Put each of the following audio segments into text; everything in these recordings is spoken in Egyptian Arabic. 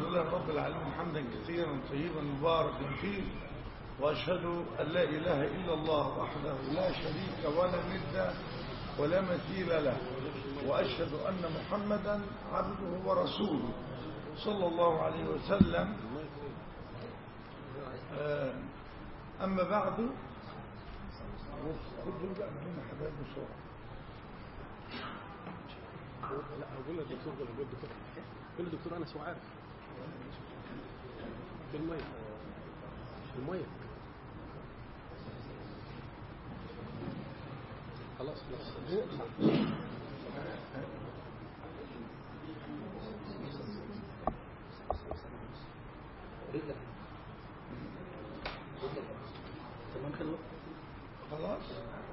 الحمد لله رب العالمين حمدا كثيرا طيبا مباركا فيه وأشهد أن لا إله إلا الله وحده لا شريك ولا ند ولا مثيل له وأشهد أن محمدا عبده ورسوله صلى الله عليه وسلم آه، أما بعد خذوا بقى من حبايب بسرعة لا اقول للدكتور ولا اقول الدكتور قول للدكتور انس هو عارف بالميه بالميه خلاص خلاص تمام كده خلاص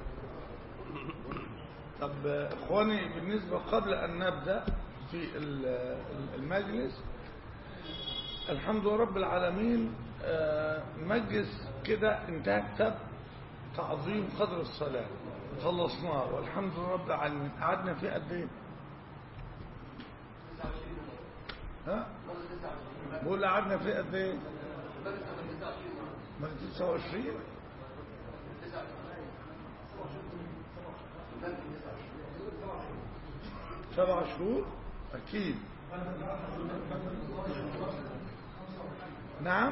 طب اخواني بالنسبة قبل ان نبدأ في ال- المجلس الحمد لله رب العالمين آه، مجلس كده انتهى كتاب تعظيم قدر الصلاة خلصناه والحمد لله رب العالمين قعدنا فيه قد ايه ها بقول قعدنا فيه قد ايه من 29 سبع شهور أكيد نعم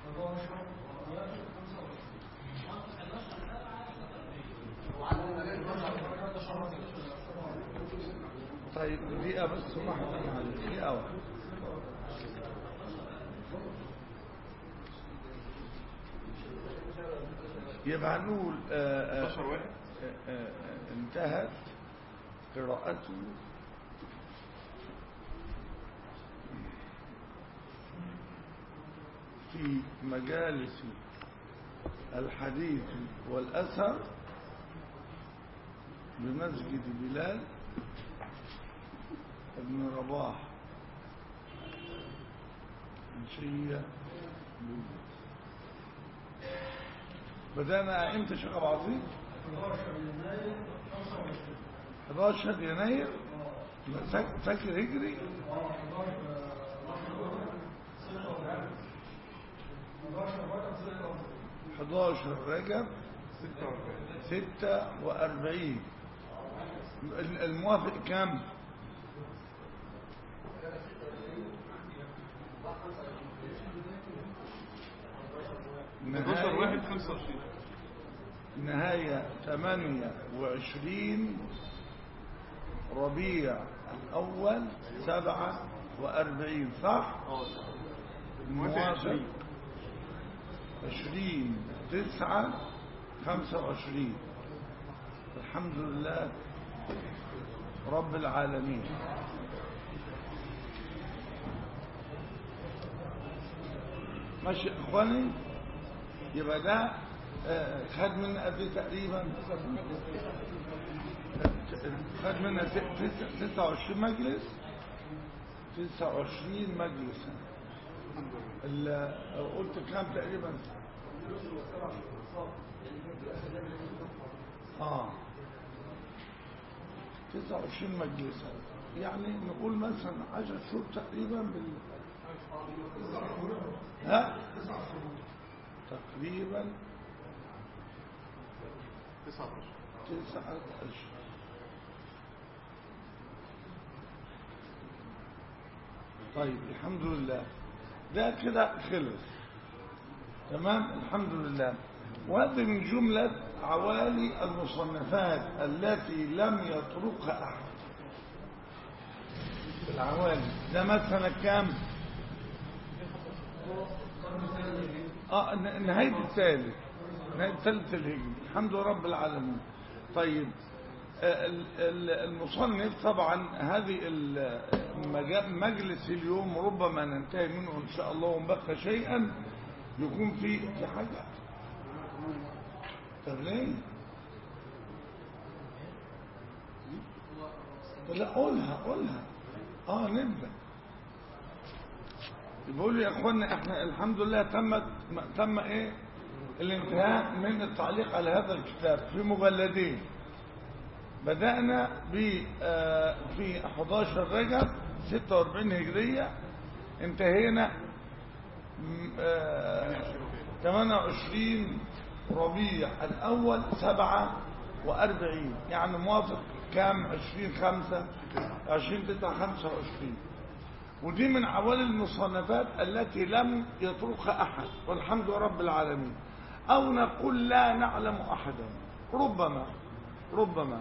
طيب دقيقة بس واحدة معلش دقيقة واحدة يبقى نقول آه، آه، آه، آه، انتهت قراءته في مجالس الحديث والأثر بمسجد بلال ابن رباح منشية بدأنا امتى شيخ ابو عظيم 11 يناير فاك- فاكر هجري حداشر رجب ستة وأربعين الموافق كم 11 واحد 25 نهاية 28 ربيع الأول 47 صح؟ اه موافق 20 9 25 الحمد لله رب العالمين ماشي اخواني يبقى ده آه، خد منا قد ايه تقريبا خد منا ست- تس- 29 مجلس 29 مجلسا ال- قلت كام تقريبا اه 29 مجلسا يعني نقول مثلا 10 شهور تقريبا بال ها تقريبا 19 تسعة أشهر طيب الحمد لله ده كده خلص تمام الحمد لله وهذه من جملة عوالي المصنفات التي لم يتركها أحد العوالي ده مثلا كام اه ن- نهاية الثالث نهاية الثالث الهجري الحمد لله رب العالمين طيب آه، ال- ال- المصنف طبعا هذه المجا- مجلس اليوم ربما ننتهي منه ان شاء الله ونبقى شيئا يكون في في حاجة طب ليه لا قولها قولها اه نبدأ بيقول يا اخوانا احنا الحمد لله تمت تم ايه الانتهاء من التعليق على هذا الكتاب في مجلدين بدأنا ب آه، في 11 رجب 46 هجرية انتهينا م- آه، 28 ربيع الأول 47 يعني موافق كام 20 5 20 9 25 ودي من عوالي المصنفات التي لم يطرقها أحد والحمد لله رب العالمين أو نقول لا نعلم أحدا ربما ربما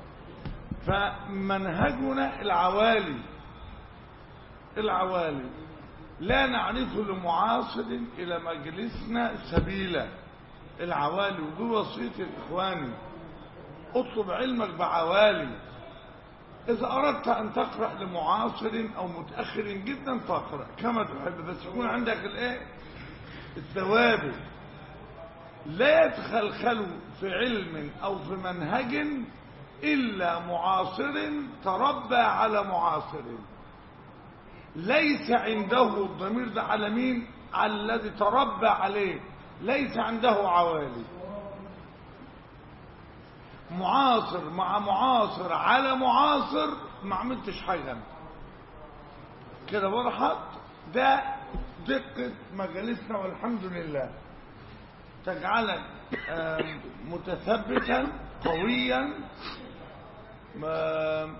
فمنهجنا العوالي العوالي لا نعرف لمعاصر إلى مجلسنا سبيلا العوالي ودي وصية إخواني اطلب علمك بعوالي إذا أردت أن تقرأ لمعاصر أو متأخر جدا فاقرأ كما تحب بس يكون عندك الإيه الثوابت لا يتخلخل في علم أو في منهج إلا معاصر تربى على معاصر ليس عنده الضمير ده على مين على الذي تربى عليه ليس عنده عوالي معاصر مع معاصر على معاصر ما عملتش حاجة أنا. كده وضحت ده دقة مجالسنا والحمد لله تجعلك آم، متثبتا قويا آم،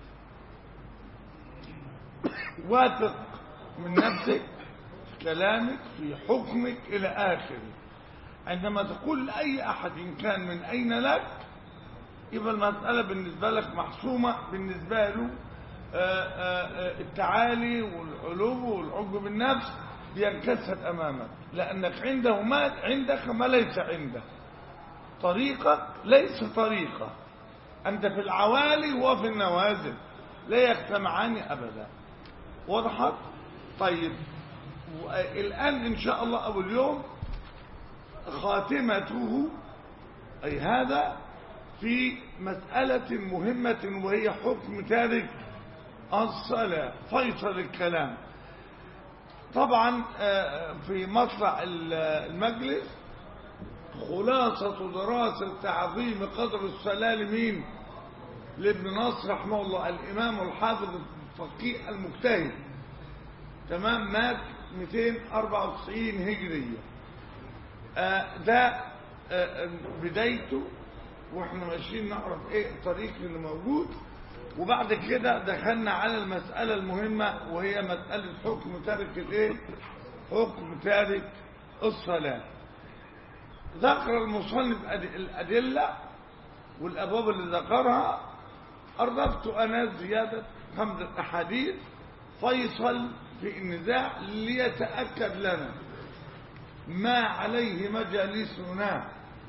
واثق من نفسك في كلامك في حكمك إلى آخره عندما تقول لأي أحد إن كان من أين لك يبقى المسألة بالنسبة لك محسومة بالنسبة له آه، آه، آه، التعالي والعلو والعجب بالنفس بينكسر أمامك لأنك عنده ما عندك ما ليس عنده طريقك ليس طريقة أنت في العوالي وفي النوازل لا يجتمعان أبدا وضحت طيب الآن إن شاء الله أو اليوم خاتمته أي هذا في مسألة مهمة وهي حكم تارك الصلاة فيصل الكلام طبعا آه، في مطلع ال- المجلس خلاصة دراسة تعظيم قدر الصلاة لمين لابن نصر رحمه الله الإمام الحافظ الفقيه المجتهد تمام مات 294 هجرية آه، ده آه، بدايته واحنا ماشيين نعرف ايه الطريق اللي موجود وبعد كده دخلنا على المسألة المهمة وهي مسألة حكم تارك الايه حكم تارك الصلاة ذكر المصنف أد- الأدلة والأبواب اللي ذكرها أردت أنا زيادة خمسة أحاديث فيصل في النزاع ليتأكد لنا ما عليه مجالسنا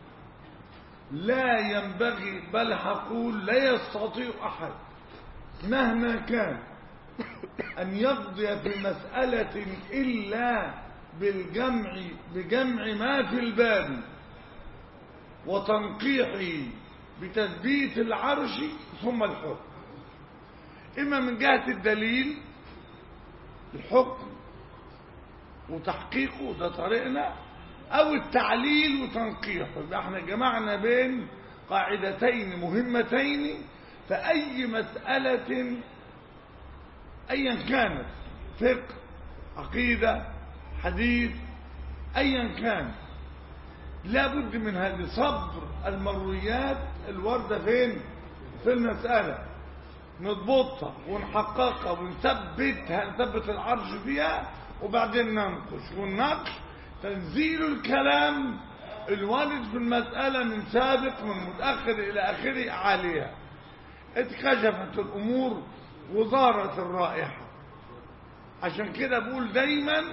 لا ينبغي بل هقول لا يستطيع أحد مهما كان أن يقضي في مسألة إلا بالجمع بجمع ما في الباب وتنقيحه بتثبيت العرش ثم الحكم إما من جهة الدليل الحكم وتحقيقه ده طريقنا أو التعليل وتنقيحه يبقى احنا جمعنا بين قاعدتين مهمتين فأي مسألة أيا كانت فقه عقيدة حديث أيا كان لا بد من هذه صبر المرويات الواردة فين في المسألة نضبطها ونحققها ونثبتها نثبت العرش فيها وبعدين ننقش والنقش تنزيل الكلام الوارد في المسألة من سابق من متأخر إلى آخره عليها اتكشفت الأمور وظهرت الرائحة عشان كده بقول دايما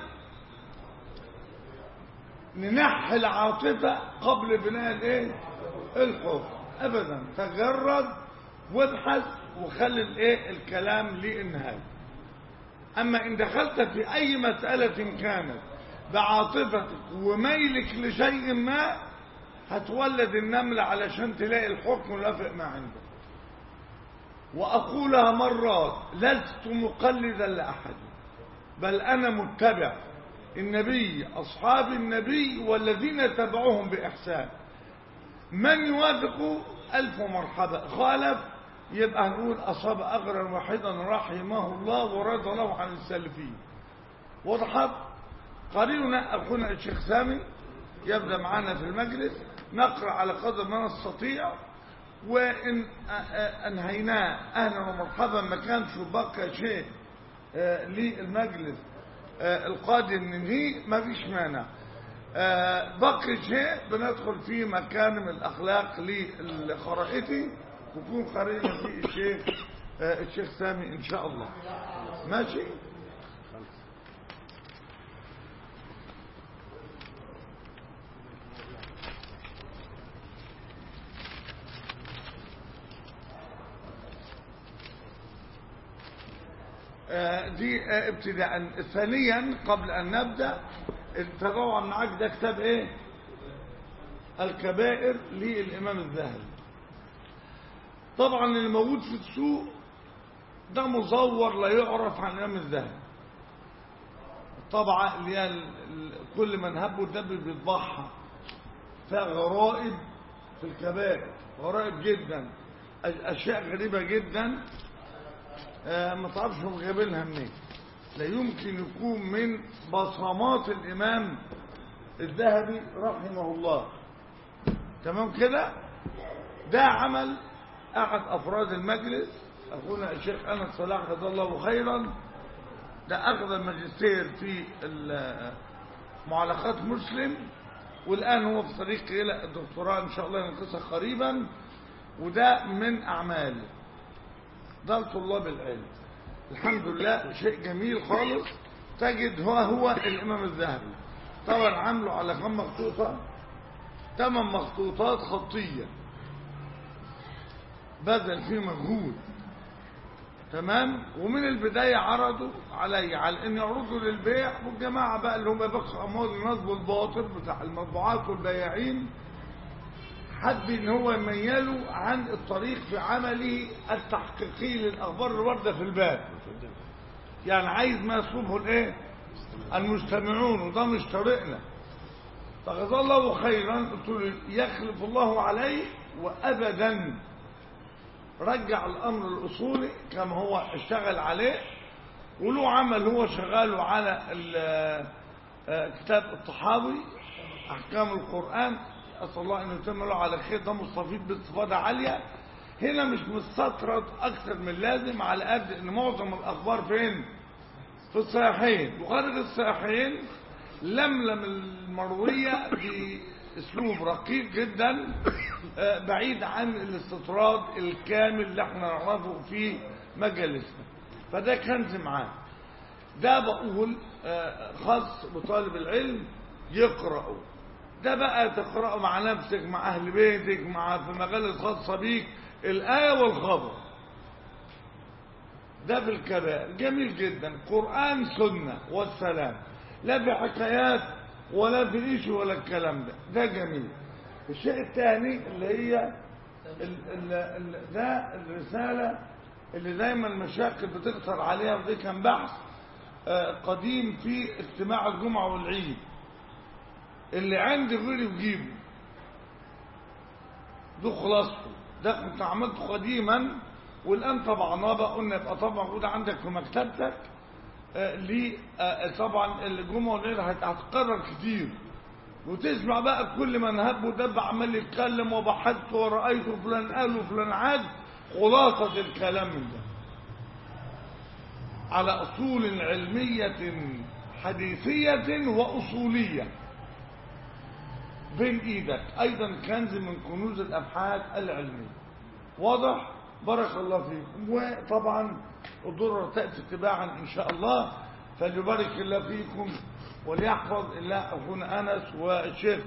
ننحي العاطفة قبل بناء الايه الحكم ابدا تجرد وابحث وخلي الايه الكلام للنهاية اما ان دخلت في اي مسألة كانت بعاطفتك وميلك لشيء ما هتولد النملة علشان تلاقي الحكم الوافق ما عندك وأقولها مرات لست مقلدا لأحد بل أنا متبع النبي أصحاب النبي والذين تبعوهم بإحسان من يوافق ألف مرحبا خالف يبقى هنقول أصاب أغرا واحدا رحمه الله ورضى له عن السلفين وضحت قريبنا أخونا الشيخ سامي يبدأ معنا في المجلس نقرأ على قدر ما نستطيع وإن أنهيناه أهلا ومرحبا ما كانش بقى شيء للمجلس القادم ننهيه ما فيش مانع بقي شيء بندخل فيه مكارم الأخلاق للخرائطي ويكون قرينا فيه الشيخ الشيخ سامي إن شاء الله ماشي دي ابتداء ثانيا قبل أن نبدأ طبعا معاك ده كتاب ايه الكبائر للإمام الذهبي طبعا اللي موجود في السوق ده مزور لا يعرف عن الإمام الذهبي طبعا اللي هي كل من هب ودب بيطبعها فيها غرائب في الكبائر غرائب جدا أشياء غريبة جدا ما تعرفش هم جايبينها منين لا يمكن يكون من بصمات الإمام الذهبي رحمه الله تمام كده ده عمل أحد أفراد المجلس أخونا الشيخ أنس صلاح جزاه الله خيرا ده أخذ الماجستير في معلقات مسلم والآن هو في طريق إلى الدكتوراه إن شاء الله ينقصها قريبا وده من أعماله ده طلاب العلم الحمد لله شيء جميل خالص تجد هو هو الإمام الذهبي طبعا عامله على كم مخطوطة ثمان مخطوطات خطية بذل فيه مجهود تمام ومن البداية عرضوا علي على ان يعرضوا للبيع والجماعة بقى اللي هم بيبقوا اموال النصب والباطل بتاع المطبوعات والبياعين حب ان هو يميله عن الطريق في عمله التحقيقي للاخبار الوارده في الباب يعني عايز ما يصلبه الايه المستمعون وده مش طريقنا فجزاه الله خيرا قلت له يخلف الله عليه وابدا رجع الامر الاصولي كما هو اشتغل عليه وله عمل هو شغاله على كتاب الطحاوي احكام القران أسأل الله أن يتم له على خير ده مستفيد باستفادة عالية هنا مش مستطرد أكثر من لازم على قد أن معظم الأخبار فين في الصحيحين وخارج الصحيحين لملم المروية بأسلوب رقيق جدا بعيد عن الاستطراد الكامل اللي احنا نعرفه في مجالسنا فده كنز معاه ده بقول خاص بطالب العلم يقرأه ده بقى تقرأه مع نفسك مع أهل بيتك مع في مجالس خاصة بيك الآية والخبر ده في الكبائر جميل جدا قرآن سنة والسلام لا في حكايات ولا في إيش ولا الكلام ده ده جميل الشيء الثاني اللي هي ال ال ال ده الرسالة اللي دايما المشاكل بتكثر عليها ودي كان بحث قديم في اجتماع الجمعة والعيد اللي عندي غيري بجيبه ده خلاصته ده كنت عملته قديما والان طبعناه بقى قلنا يبقى طبعا موجود عندك في مكتبتك آه ليه آه طبعا الجمعه والليل هتتكرر كتير وتسمع بقى كل من هب ودب عمال يتكلم وبحثت ورأيت فلان قال وفلان عاد خلاصة الكلام من ده على أصول علمية حديثية وأصولية بين ايدك ايضا كنز من كنوز الابحاث العلميه واضح بارك الله فيكم وطبعا الضرر تاتي اتباعا ان شاء الله فليبارك الله فيكم وليحفظ الله اخونا انس والشيخ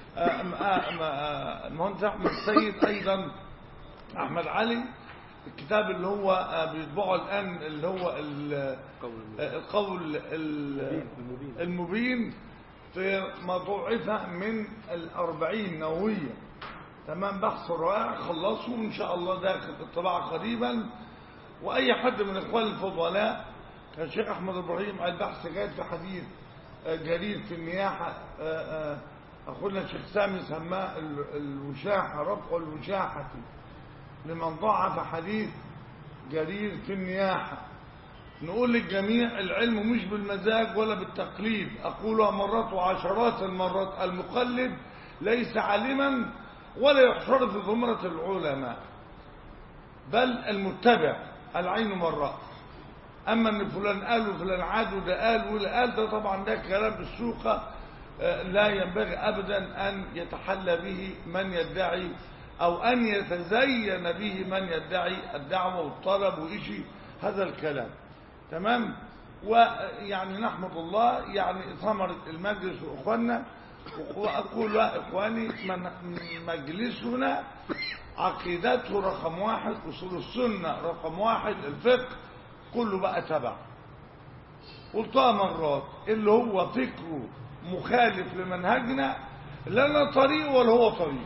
المهندس احمد السيد ايضا احمد علي الكتاب اللي هو بيطبعه الان اللي هو القول المبين في مضوعفة من الأربعين نووية تمام بحث رائع خلصوا إن شاء الله داخل الطباعة قريبا وأي حد من إخوان الفضلاء كان الشيخ أحمد إبراهيم قال بحث جاي في حديث جرير في النياحة أخونا الشيخ سامي سماه الوشاحة رفع الوشاحة لمن ضعف حديث جرير في النياحة نقول للجميع العلم مش بالمزاج ولا بالتقليد أقولها مرات وعشرات المرات المقلد ليس عالما ولا يحشر في زمرة العلماء بل المتبع العين مرات أما أن فلان قال وفلان عاد وده قال ولا قال ده طبعا ده كلام السوق لا ينبغي أبدا أن يتحلى به من يدعي أو أن يتزين به من يدعي الدعوة والطلب وإشي هذا الكلام تمام ويعني نحمد الله يعني ثمرة المجلس وإخواننا وأقول لا إخواني من مجلسنا عقيدته رقم واحد أصول السنة رقم واحد الفقه كله بقى تبع قلتها مرات اللي هو فكره مخالف لمنهجنا لنا طريق ولا هو طريق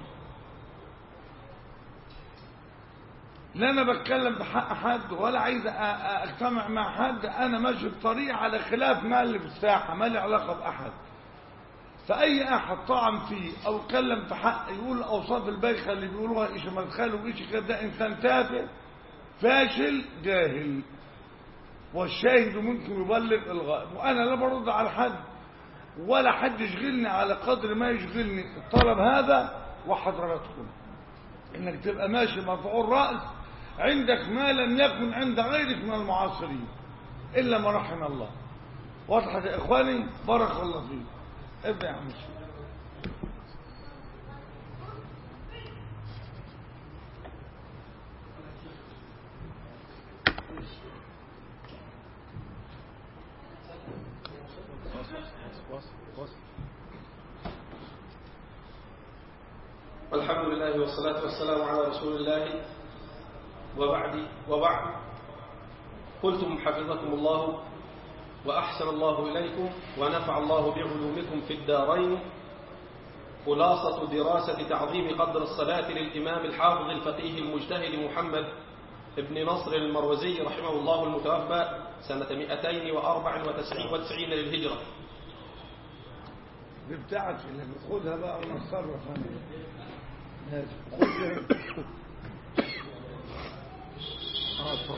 لا انا بتكلم بحق حد ولا عايز اجتمع مع حد انا ماشي في طريق على خلاف ما اللي في الساحه ما لي علاقه باحد فاي احد طعن فيه او اتكلم في حق يقول اوصاف البايخه اللي بيقولوها ايش مدخله وايش كده ده انسان تافه فاشل جاهل والشاهد ممكن يبلغ الغائب وانا لا برد على حد ولا حد يشغلني على قدر ما يشغلني الطلب هذا وحضراتكم انك تبقى ماشي مرفوع الراس عندك ما لم يكن عند غيرك من المعاصرين الا ما رحم الله وضحت يا اخواني بارك الله فيك ابدا يا عم الحمد لله والصلاة والسلام على رسول الله وبعد وبعد قلتم حفظكم الله وأحسن الله إليكم ونفع الله بعلومكم في الدارين خلاصة دراسة تعظيم قدر الصلاة للإمام الحافظ الفقيه المجتهد محمد ابن نصر المروزي رحمه الله المتوفى سنة 294 للهجرة دي بتاعتي اللي خدها بقى ونتصرف انا ماشي خدها اه اتفضل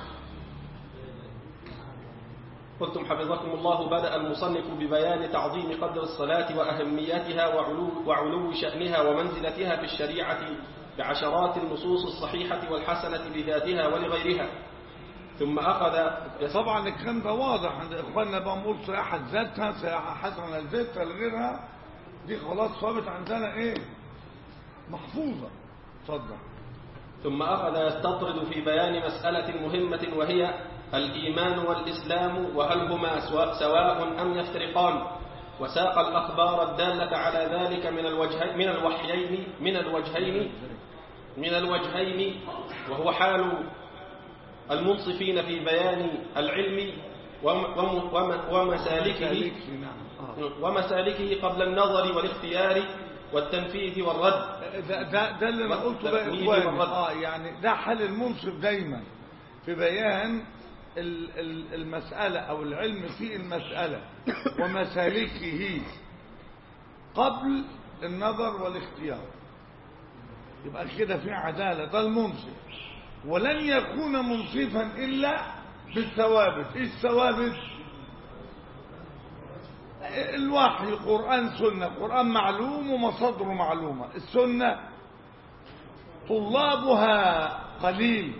قلتم حفظكم الله بدأ المصنف ببيان تعظيم قدر الصلاة وأهميتها وعلو, وعلو شأنها ومنزلتها في الشريعة بعشرات النصوص الصحيحة والحسنة لذاتها ولغيرها ثم أخذ طبعا الكلام ده واضح عند اخواننا بقى نقول صياحة ذاتها صياحة حسنة لذاتها لغيرها دي خلاص ثابت عندنا ايه محفوظة اتفضل ثم أخذ يستطرد في بيان مسألة مهمة وهي الإيمان والإسلام وهل هما سواء أم يفترقان وساق الأخبار الدالة على ذلك من الوجهين من الوحيين من الوجهين من الوجهين وهو حال المنصفين في بيان العلم ومسالكه ومسالكه قبل النظر والاختيار والتنفيذ والرد ده, ده, ده اللي انا قلته بقى والتأويل إخواني. والرد. اه يعني ده حل المنصف دايما في بيان ال- ال- المسألة او العلم في المسألة ومسالكه قبل النظر والاختيار يبقى كده في عدالة ده المنصف ولن يكون منصفا إلا بالثوابت إيه الثوابت الوحي قرآن سنة قرآن معلوم ومصادره معلومة السنة طلابها قليل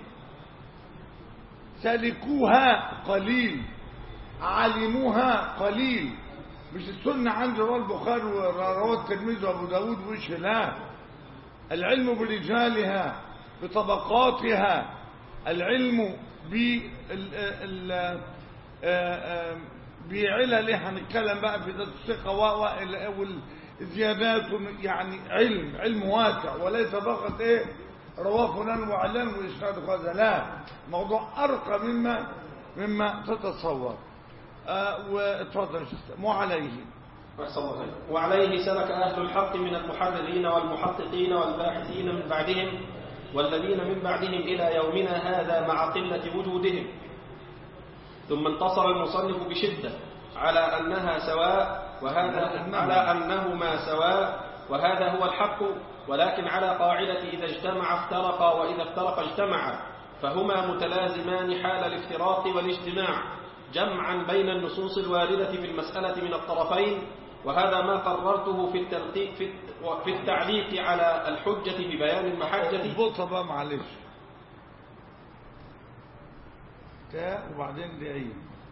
سلكوها قليل علموها قليل مش السنة عند رواه البخاري ورواه الترمذي وابو داود وش لا العلم برجالها بطبقاتها العلم بال ال- ال- آه، آه، بعللها هنتكلم بقى في ذات الثقة و- و- والزيادات يعني علم علم واسع وليس فقط ايه رواه فلان وعلان وإسناد هذا لا موضوع أرقى مما مما تتصور آه، واتفضل يا شيخ. مو عليه أحسن الله خير. وعليه سلك أهل الحق من المحررين والمحققين والباحثين من بعدهم والذين من بعدهم إلى يومنا هذا مع قلة وجودهم ثم انتصر المصنف بشدة على أنها سواء وهذا على أنهما سواء وهذا هو الحق ولكن على قاعدة إذا اجتمع افترقا وإذا افترقا اجتمعا فهما متلازمان حال الافتراق والاجتماع جمعا بين النصوص الواردة في المسألة من الطرفين وهذا ما قررته في التلقي في في التعليق على الحجة ببيان المحجة اضبطها بقى معلش تاء وبعدين دعين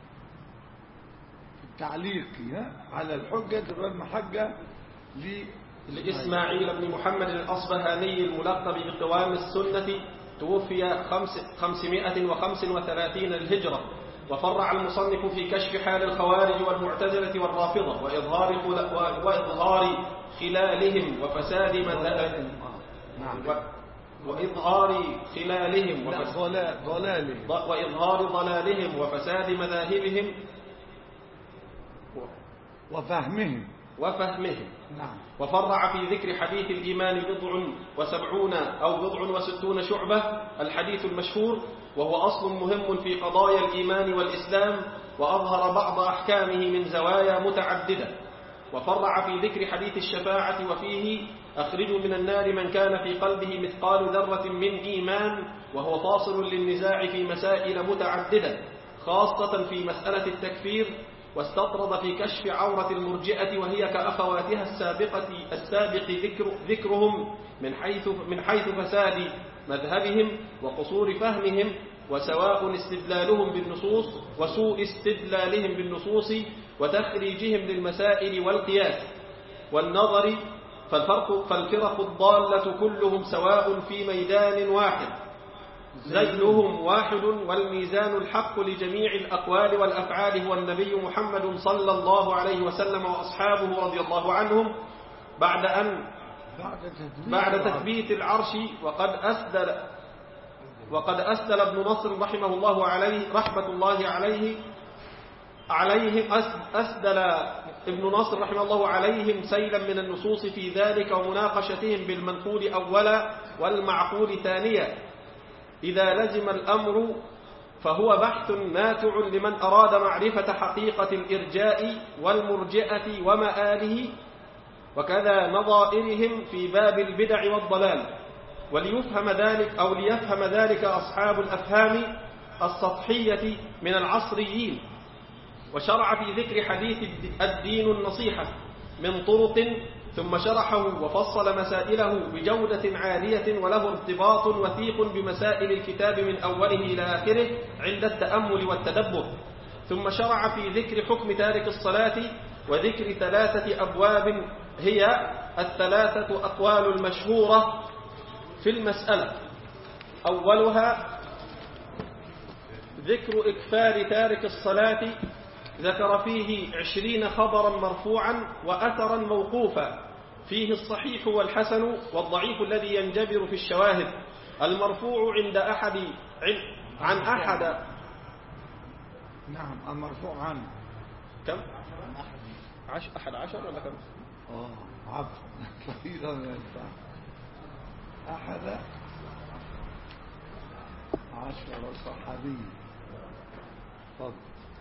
التعليق ها على الحجة تبقى المحجة ل لإسماعيل بن محمد الأصبهاني الملقب بقوام السنة توفي خمس خمسمائة وخمس وثلاثين للهجرة وفرع المصنف في كشف حال الخوارج والمعتزلة والرافضة وإظهار, خل- وإظهار خلالهم وفساد مذهبهم نعم و- وإظهار خلالهم لا وفساد ضلال ضلاله وإظهار ضلالهم وفساد مذاهبهم وفهمهم وفهمهم نعم وفرع في ذكر حديث الإيمان بضع وسبعون أو بضع وستون شعبة الحديث المشهور وهو أصل مهم في قضايا الإيمان والإسلام وأظهر بعض أحكامه من زوايا متعددة وفرع في ذكر حديث الشفاعة وفيه أخرجوا من النار من كان في قلبه مثقال ذرة من إيمان وهو فاصل للنزاع في مسائل متعددة خاصة في مسألة التكفير واستطرد في كشف عورة المرجئة وهي كأخواتها السابقة السابق ذكر ذكرهم من حيث من حيث فساد مذهبهم وقصور فهمهم وسواء استدلالهم بالنصوص وسوء استدلالهم بالنصوص وتخريجهم للمسائل والقياس والنظر فالفرق فالفرق الضالة كلهم سواء في ميدان واحد زيلهم واحد والميزان الحق لجميع الأقوال والأفعال هو النبي محمد صلى الله عليه وسلم وأصحابه رضي الله عنهم بعد أن بعد تثبيت بعد العرض. تثبيت العرش وقد أسدل وقد أسدل ابن نصر رحمه الله عليه رحمة الله عليه عليه أس- أسدل ابن نصر رحمه الله عليهم سيلا من النصوص في ذلك ومناقشتهم بالمنقول أولا والمعقول ثانيا إذا لزم الأمر فهو بحث ناتع لمن أراد معرفة حقيقة الإرجاء والمرجئة ومآله وكذا نظائرهم في باب البدع والضلال وليفهم ذلك أو ليفهم ذلك أصحاب الأفهام السطحية من العصريين وشرع في ذكر حديث الد- الدين النصيحة من طرق ثم شرحه وفصل مسائله بجودة عالية وله ارتباط وثيق بمسائل الكتاب من أوله إلى آخره عند التأمل والتدبر ثم شرع في ذكر حكم تارك الصلاة وذكر ثلاثة أبواب هي الثلاثة أقوال المشهورة في المسألة أولها ذكر إكفار تارك الصلاة ذكر فيه عشرين خبرا مرفوعا وأثرا موقوفا فيه الصحيح والحسن والضعيف الذي ينجبر في الشواهد المرفوع عند أحد عن- عن أحد نعم المرفوع عنه كم؟ عش أحد عشر ولا كم؟ اه عفوا كثيرا ما ينفع أحد عشر صحابي تفضل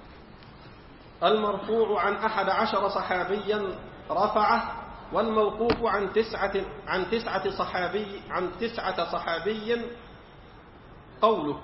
المرفوع عن أحد عشر صحابيا رفعه والموقوف عن تسعة عن تسعة صحابي عن تسعة صحابي قوله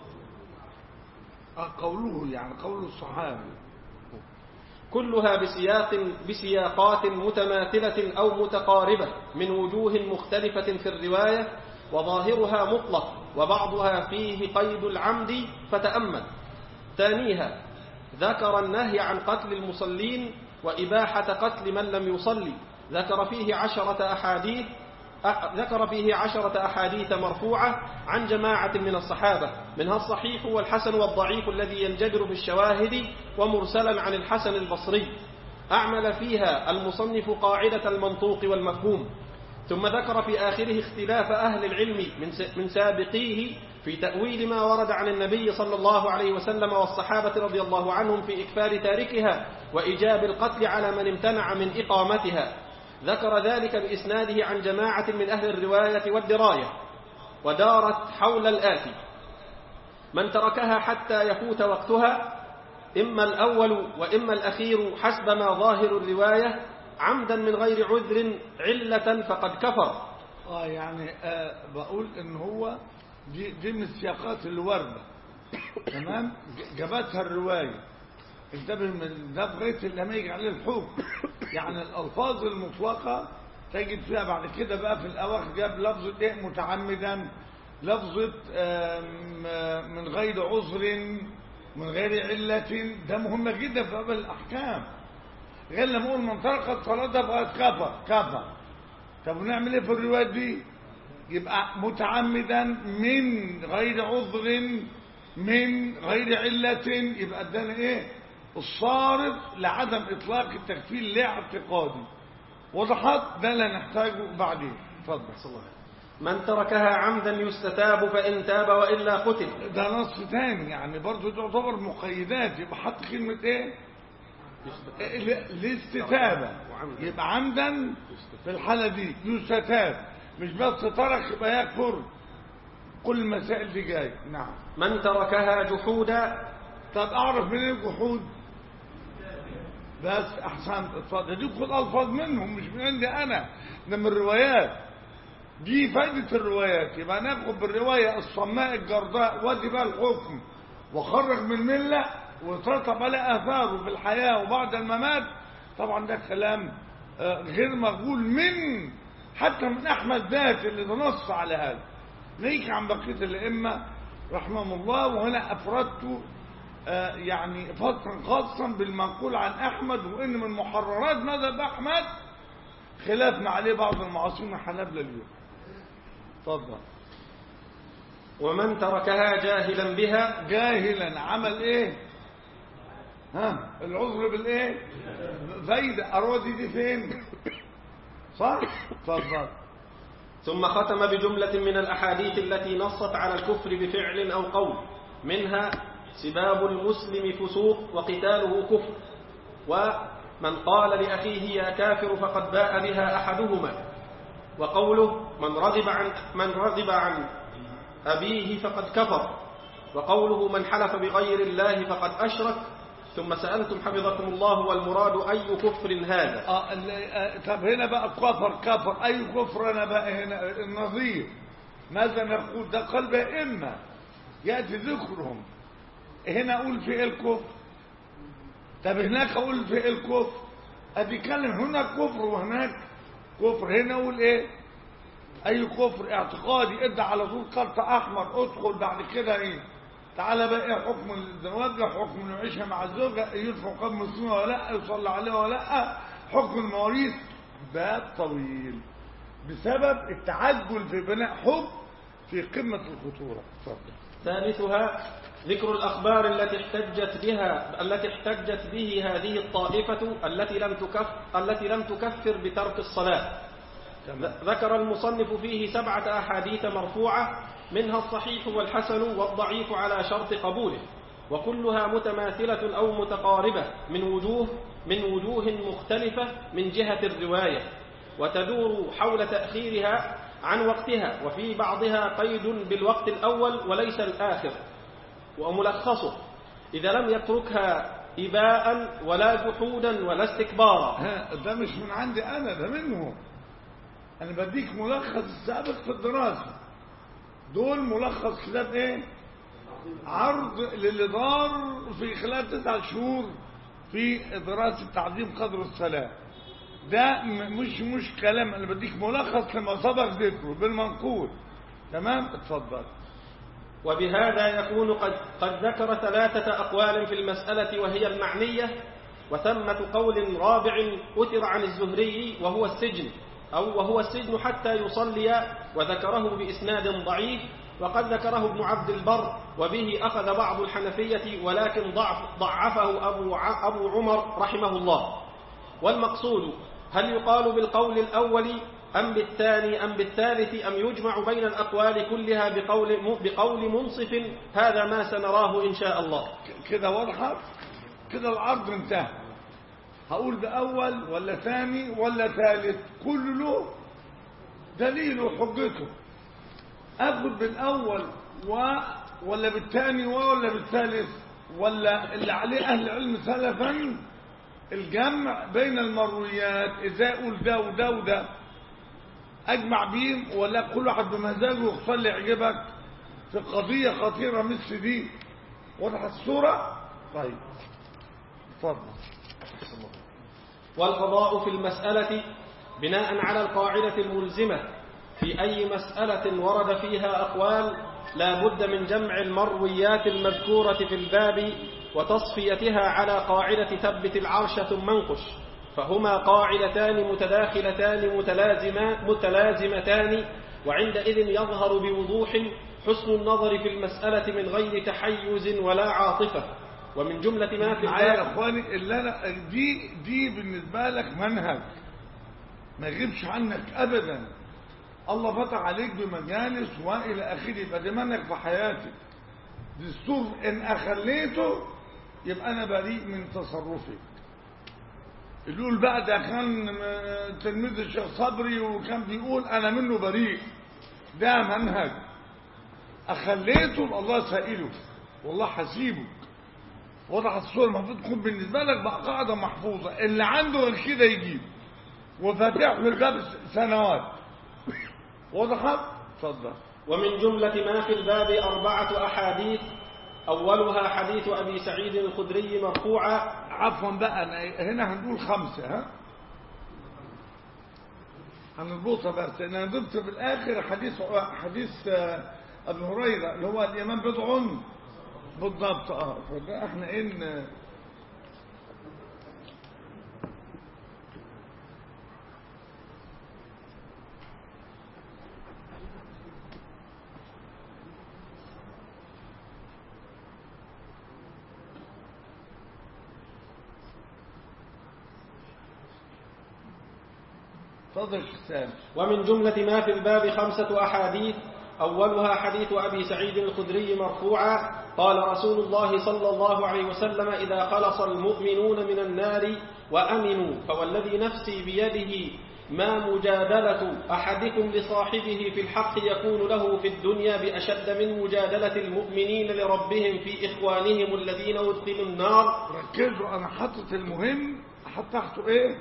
آه، قوله يعني قول الصحابي كلها بسياق بسياقات متماثلة أو متقاربة من وجوه مختلفة في الرواية وظاهرها مطلق وبعضها فيه قيد العمد فتأمل ثانيها ذكر النهي عن قتل المصلين وإباحة قتل من لم يصلي ذكر فيه عشرة أحاديث أ- ذكر فيه عشرة أحاديث مرفوعة عن جماعة من الصحابة منها الصحيح والحسن والضعيف الذي ينجبر بالشواهد ومرسلا عن الحسن البصري أعمل فيها المصنف قاعدة المنطوق والمفهوم ثم ذكر في آخره اختلاف أهل العلم من س- من سابقيه في تأويل ما ورد عن النبي صلى الله عليه وسلم والصحابة رضي الله عنهم في إكفار تاركها وإيجاب القتل على من امتنع من إقامتها ذكر ذلك بإسناده عن جماعة من أهل الرواية والدراية ودارت حول الآتي من تركها حتى يفوت وقتها إما الأول وإما الأخير حسب ما ظاهر الرواية عمدا من غير عذر علة فقد كفر اه يعني آه بقول ان هو دي, دي من السياقات اللي وارده تمام ج- جابتها الروايه انتبه من ده بغايه لما يجي عليه الحكم يعني الالفاظ المطلقه تجد فيها بعد كده بقى في الاواخر جاب لفظه ايه متعمدا لفظه آم، آه، من غير عذر من غير عله ده مهمه جدا في باب الاحكام غير لما اقول من ترك الصلاه بقت كفر كفر طب ونعمل ايه في الروايات دي يبقى متعمدا من غير عذر من غير علة يبقى ادانا ايه الصارف لعدم اطلاق التكفير لاعتقادي وضحت ده اللي نحتاجه بعدين اتفضل صلى الله عليه وسلم. من تركها عمدا يستتاب فإن تاب وإلا قتل ده نص تاني يعني برضه تعتبر مقيدات يبقى حط كلمة ايه ال- الاستتابة يبقى عمدا في الحالة دي يستتاب مش بس ترك يبقى يكفر كل المسائل دي جاي نعم من تركها جحودا طب اعرف منين الجحود بس احسنت اتفضل دي خد الفاظ منهم مش من عندي انا ده من الروايات دي فائدة الروايات يبقى ناخد بالرواية الصماء الجرداء ودي بقى الحكم وخرج من الملة وترتب على آثاره في الحياة وبعد الممات طبعا ده كلام آه، غير مقبول من حتى من أحمد ذات اللي ده نص على هذا نيجي عن بقية الأئمة رحمهم الله وهنا أفردت آه، يعني فصلا خاصا بالمنقول عن أحمد وإن من محررات مذهب أحمد خلاف ما عليه بعض المعاصرين الحنابلة اليوم اتفضل ومن تركها جاهلا بها جاهلا عمل ايه ها العذر بالايه فايدة اراضي دي فين صح اتفضل ثم ختم بجملة من الأحاديث التي نصت على الكفر بفعل أو قول منها سباب المسلم فسوق وقتاله كفر ومن قال لأخيه يا كافر فقد باء بها أحدهما وقوله من رغب عن من رغب عن أبيه فقد كفر وقوله من حلف بغير الله فقد أشرك ثم سألتم حفظكم الله والمراد أي كفر هذا اه ال- آه، طب هنا بقى كفر كفر اي كفر انا بقى هنا النظير ماذا نقول ده قلب ائمه ياتي ذكرهم هنا اقول في إيه الكفر طب هناك اقول في إيه الكفر ادي كلم هناك كفر وهناك كفر هنا اقول ايه اي كفر اعتقادي ادى على طول خط احمر ادخل بعد كده ايه تعالى بقى ايه حكم الزواج حكم العيشه مع الزوجه يدفع قبل مسلمه ولا لا يصلى عليها ولا لا حكم المواريث باب طويل بسبب التعجل في بناء حكم في قمه الخطوره اتفضل ثالثها ذكر الأخبار التي احتجت بها التي احتجت به هذه الطائفة التي لم تكف التي لم تكفر بترك الصلاة ذكر المصنف فيه سبعة أحاديث مرفوعة منها الصحيح والحسن والضعيف على شرط قبوله وكلها متماثلة أو متقاربة من وجوه من وجوه مختلفة من جهة الرواية وتدور حول تأخيرها عن وقتها وفي بعضها قيد بالوقت الأول وليس الآخر وملخصه إذا لم يتركها إباء ولا جحودا ولا استكبارا ها ده مش من عندي انا ده منهم انا بديك ملخص السابق في الدراسه دول ملخص كتاب ايه عرض للي دار في خلال تسع شهور في دراسه تعظيم قدر الصلاه ده م- مش مش كلام انا بديك ملخص لما سبق ذكره بالمنقول تمام اتفضل وبهذا يكون قد, قد ذكر ثلاثة أقوال في المسألة وهي المعنية وثمة قول رابع أثر عن الزهري وهو السجن أو وهو السجن حتى يصلي وذكره بإسناد ضعيف وقد ذكره ابن عبد البر وبه أخذ بعض الحنفية ولكن ضعف ضعفه أبو, ع- أبو عمر رحمه الله والمقصود هل يقال بالقول الأول أم بالثاني أم بالثالث أم يجمع بين الأقوال كلها بقول, بقول منصف هذا ما سنراه إن شاء الله ك- كده واضحه كده العرض انتهى هقول بأول ولا ثاني ولا ثالث كل له دليل وحجته اخد بالاول و ولا بالثاني و ولا بالثالث ولا اللي عليه اهل العلم سلفا الجمع بين المرويات ازاي اقول ده وده وده اجمع بيهم ولا كل واحد بمزاجه يختار اللي يعجبك في قضيه خطيره مثل دي وضحت الصوره طيب اتفضل والقضاء في المسألة بناء على القاعدة الملزمة في أي مسألة ورد فيها أقوال لا بد من جمع المرويات المذكورة في الباب وتصفيتها على قاعدة ثبت العرش ثم انقش فهما قاعدتان متداخلتان متلازما متلازمتان وعندئذ يظهر بوضوح حسن النظر في المسألة من غير تحيز ولا عاطفة ومن جملة ما في معايا يا الباب اخواني اللي انا دي دي بالنسبه لك منهج ما يغيبش عنك ابدا الله فتح عليك بمجالس والى اخره يبقى ده منهج في حياتك دستور ان اخليته يبقى انا بريء من تصرفي اللي يقول بقى ده كان م- تلميذ الشيخ صبري وكان بيقول انا منه بريء ده منهج اخليته الله سائله والله حسيبه وضحت الصورة المفروض تكون بالنسبة لك بقى قاعدة محفوظة اللي عنده غير كده يجيب وفاتح له الباب سنوات وضحت؟ اتفضل ومن جملة ما في الباب أربعة أحاديث أولها حديث أبي سعيد الخدري مرفوعا عفوا بقى أنا هنا هنقول خمسة ها هنربطها بس انا ضفت في الاخر حديث حديث آه، ابن هريره اللي هو الايمان بضع بالضبط اه فده احنا ان اتفضل يا شيخ سامي ومن جملة ما في الباب خمسة أحاديث أولها حديث أبي سعيد الخدري مرفوعا قال رسول الله صلى الله عليه وسلم إذا خلص المؤمنون من النار وأمنوا فوالذي نفسي بيده ما مجادلة أحدكم لصاحبه في الحق يكون له في الدنيا بأشد من مجادلة المؤمنين لربهم في إخوانهم الذين أدخلوا النار ركزوا انا حاطط المهم حط تحته ايه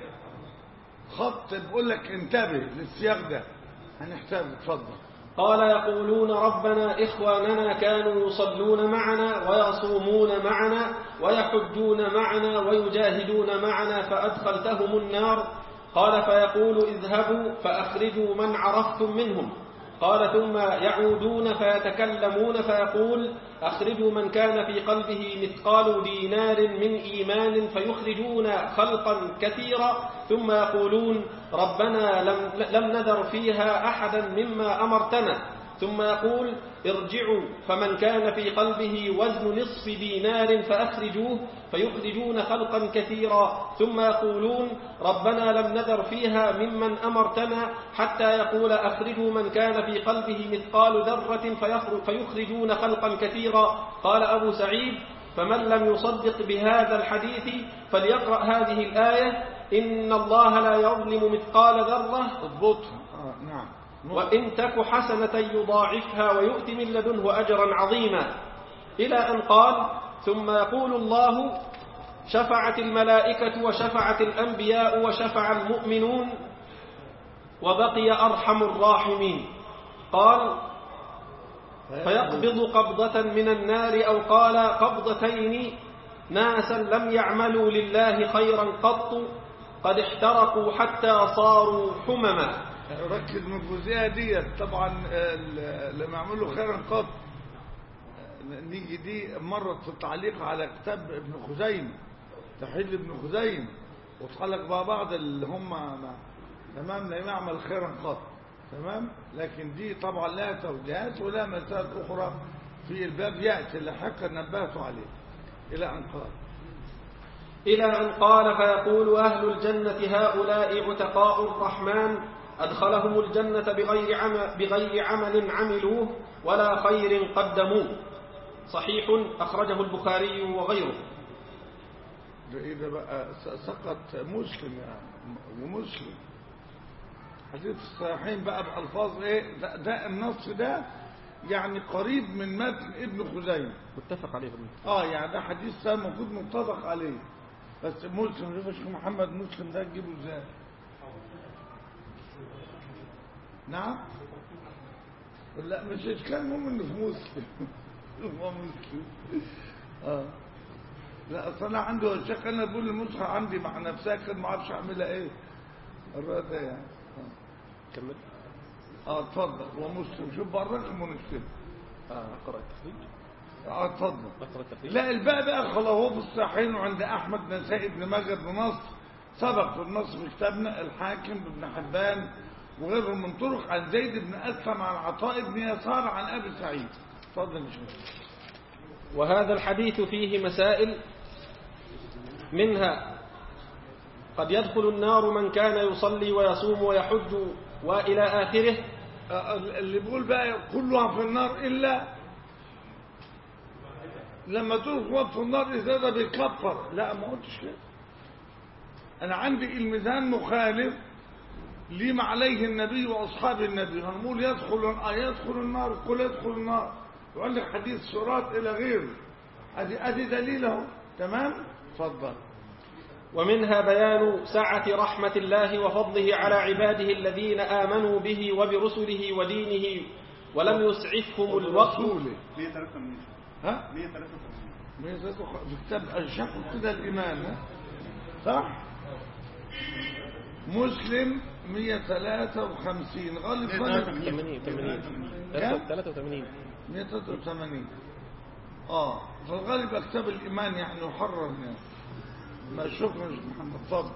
خط بقول لك انتبه للسياق ده هنحتاجه اتفضل قال يقولون ربنا إخواننا كانوا يصلون معنا ويصومون معنا ويحجون معنا ويجاهدون معنا فأدخلتهم النار قال فيقول اذهبوا فأخرجوا من عرفتم منهم قال ثم يعودون فيتكلمون فيقول أخرجوا من كان في قلبه مثقال دينار من إيمان فيخرجون خلقا كثيرا ثم يقولون ربنا لم, لم نذر فيها أحدا مما أمرتنا ثم يقول ارجعوا فمن كان في قلبه وزن نصف دينار فأخرجوه فيخرجون خلقا كثيرا ثم يقولون ربنا لم نذر فيها ممن أمرتنا حتى يقول أخرجوا من كان في قلبه مثقال ذرة فيخرج فيخرجون خلقا كثيرا قال أبو سعيد فمن لم يصدق بهذا الحديث فليقرأ هذه الآية إن الله لا يظلم مثقال ذرة اضبطها اه نعم وإن تك حسنة يضاعفها ويؤت من لدنه أجرا عظيما إلى أن قال ثم يقول الله شفعت الملائكة وشفعت الأنبياء وشفع المؤمنون وبقي أرحم الراحمين قال فيقبض قبضة من النار أو قال قبضتين ناسا لم يعملوا لله خيرا قط قد احترقوا حتى صاروا حمما ركز من الجزئيه ديت طبعا اللي معمول خيرا قط نيجي دي مرت في التعليق على كتاب ابن خزيمه تحل ابن خزيمه وتعلق مع بعض اللي هم ما- تمام لا يعمل خيرا قط تمام لكن دي طبعا لها توجيهات ولها مسائل اخرى في الباب ياتي لاحقا نبهت عليه الى ان قال إلى أن قال فيقول أهل الجنة هؤلاء عتقاء الرحمن أدخلهم الجنة بغير عمل, بغير عمل عملوه ولا خير قدموه صحيح أخرجه البخاري وغيره ده ايه ده بقى س- سقط مسلم يعني ومسلم حديث الصحيحين بقى بألفاظ ايه ده, ده النص ده يعني قريب من متن ابن خزيمة متفق عليه اه يعني ده حديث ده المفروض متفق عليه بس مسلم شوف يا شيخ محمد مسلم ده تجيبه ازاي نعم لا مش اشكال المهم انه في مسلم هو مسلم اه لا اصل انا عندي يا شيخ انا بقول النسخه عندي مع نفسها كده ما اعرفش اعملها ايه الرد يعني آه. كمل اه اتفضل ومسلم شوف بقى الرقم ونكتب اه اقرا التخريج اه اتفضل اقرا التخريج لا الباقي بقى خلاص هو في الصحيحين وعند احمد نسائي ابن ماجه بن نصر سبق في النص في كتابنا الحاكم بن حبان وغيره من طرق عن زيد بن اسلم عن عطاء بن يسار عن ابي سعيد اتفضل يا شيخ وهذا الحديث فيه مسائل منها قد يدخل النار من كان يصلي ويصوم ويحج وإلى آخره آه، اللي بيقول بقى كلها في النار الا لما تدخل في النار اذا ده بيكفر لا ما قلتش كده انا عندي الميزان مخالف لما عليه النبي واصحاب النبي هنقول يدخل آه يدخل النار كل يدخل النار وعندك حديث صراط الى غيره ادي ادي دليل اهو تمام اتفضل ومنها بيان سعة رحمة الله وفضله على عباده الذين آمنوا به وبرسله ودينه ولم يسعفهم الوقت رسوله 183 ها 183 في كتاب الشيخ كده الإيمان ها؟ صح مسلم 153 غالب غالب 80 80 كام؟ 83 183 اه في الغالب كتاب الإيمان يعني يحرر الناس ما شكرا يا شيخ محمد اتفضل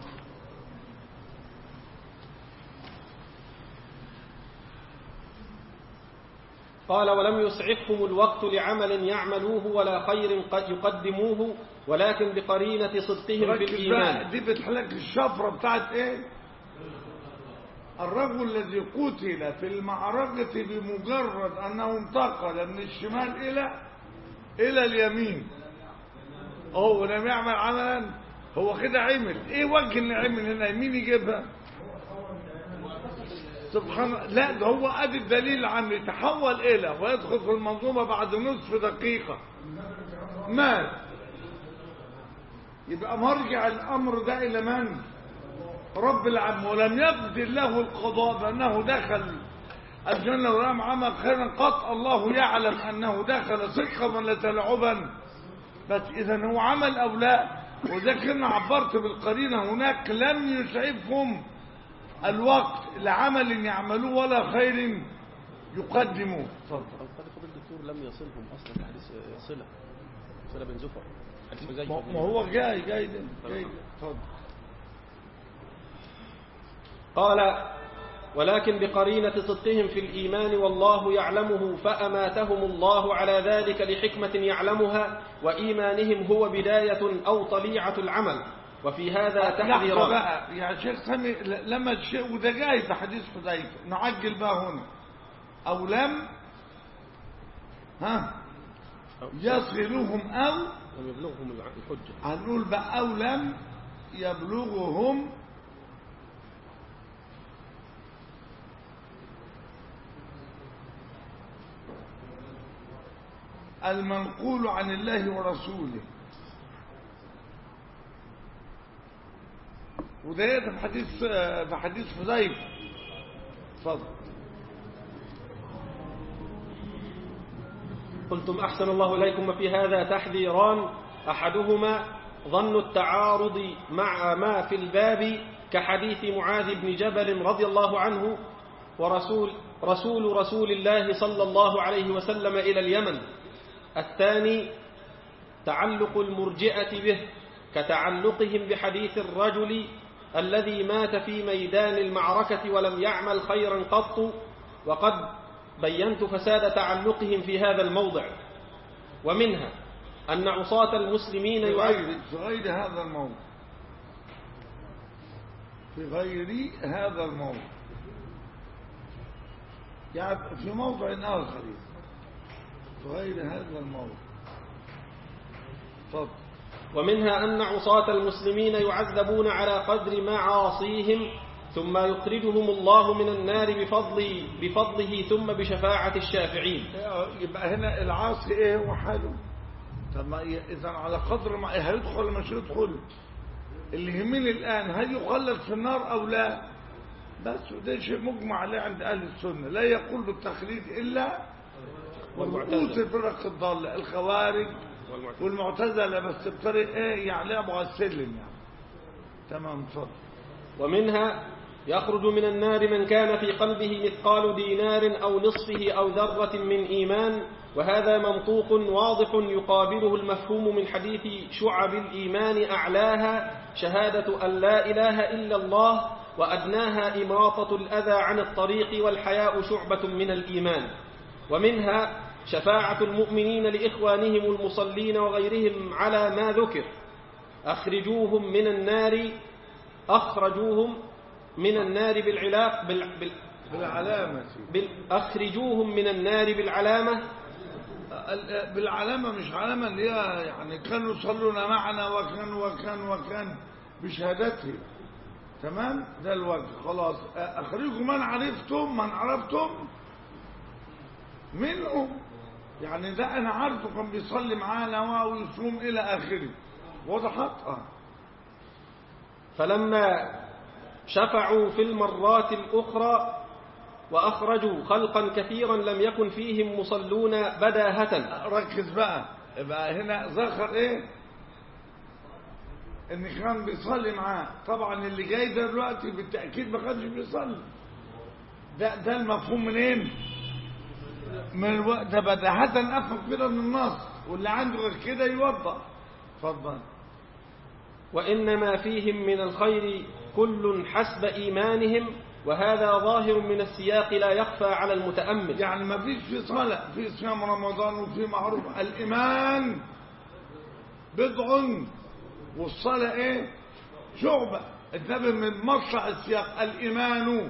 قال ولم يسعفهم الوقت لعمل يعملوه ولا خير قد يقدموه ولكن بقرينة صدقهم في ركز بقى الإيمان دي بتحلك الشفرة بتاعت ايه الرجل الذي قتل في المعركة بمجرد انه انتقل من الشمال الى الى اليمين هو لم يعمل عملا هو كده عمل ايه وجه اللي عمل هنا مين يجيبها سبحان الله لا ده هو ادي الدليل عم يتحول الى ويدخل في المنظومة بعد نصف دقيقة مات يبقى مرجع الامر ده الى من رب العالمين ولم يقدر له القضاء بانه دخل الجنه ولم عمل خيرا قط الله يعلم انه دخل صدقا ولا تلعبا بس اذا هو عمل او لا وده كنا عبرت بالقرينه هناك لم يسعفهم الوقت لعمل يعملوه ولا خير يقدموه اتفضل قد قبل الدكتور لم يصلهم اصلا في حديث صله صله بن زفر حديث ما حذيفه ما هو جاي جاي ده جاي ده. اتفضل قال ولكن بقرينة صدقهم في الإيمان والله يعلمه فأماتهم الله على ذلك لحكمة يعلمها وإيمانهم هو بداية أو طليعة العمل وفي هذا لحظة تحذيران بقى يا شيخ سامي ل- لما الشيء وده جاي في حديث حذيفة نعجل بقى هنا أو لم ها يصلهم أو لم يبلغهم الع- الحجه هنقول بقى أو لم يبلغهم المنقول عن الله ورسوله وده في حديث في حديث حذيفه اتفضل قلتم أحسن الله إليكم وفي هذا تحذيران أحدهما ظن التعارض مع ما في الباب كحديث معاذ بن جبل رضي الله عنه ورسول رسول رسول الله صلى الله عليه وسلم إلى اليمن الثاني تعلق المرجئة به كتعلقهم بحديث الرجل الذي مات في ميدان المعركة ولم يعمل خيرا قط وقد بينت فساد تعلقهم في هذا الموضع ومنها أن عصاة المسلمين في يعد غير في غير هذا الموضع في غير هذا الموضع يعني في موضع آخر في غير هذا الموضع تفضل ومنها أن عصاة المسلمين يعذبون على قدر معاصيهم ثم يخرجهم الله من النار بفضل بفضله ثم بشفاعة الشافعين يبقى هنا العاصي ايه هو حاله طب ما اذا على قدر ما هيدخل ولا مش هيدخل اللي يهمني الان هل يخلد في النار او لا بس وده شيء مجمع عليه عند اهل السنه لا يقول بالتخليد الا رؤوس الفرق الضاله الخوارج والمعتزلة. والمعتزلة بس بطريقة ايه يعني ابغى السلم يعني تمام اتفضل ومنها يخرج من النار من كان في قلبه مثقال دينار أو نصفه أو ذرة من إيمان وهذا منطوق واضح يقابله المفهوم من حديث شعب الإيمان أعلاها شهادة أن لا إله إلا الله وأدناها إماطة الأذى عن الطريق والحياء شعبة من الإيمان ومنها شفاعة المؤمنين لإخوانهم المصلين وغيرهم على ما ذكر أخرجوهم من النار أخرجوهم من النار بالعلاق بال بال بالعلامة بال أخرجوهم من النار بالعلامة ال- بالعلامة مش علامة اللي هي يعني كانوا يصلون معنا وكان وكان وكان بشهادته تمام ده الوجه خلاص أخرجوا من عرفتم من عرفتم منهم يعني ده أنا عارفه كان بيصلي معانا ويصوم إلى آخره وضحت اه فلما شفعوا في المرات الأخرى وأخرجوا خلقا كثيرا لم يكن فيهم مصلون بداهة ركز بقى يبقى هنا ذكر ايه ان كان بيصلي معاه طبعا اللي جاي ده دلوقتي بالتاكيد ما كانش بيصلي ده ده المفهوم منين من الوقت ده بداهة افهم كده من النص واللي عنده غير كده يوضح اتفضل وإنما فيهم من الخير كل حسب إيمانهم وهذا ظاهر من السياق لا يخفى على المتأمل يعني ما فيش في صلاة في صيام رمضان وفي معروف الإيمان بضع والصلاة إيه شعبة النبي من مطلع السياق الإيمان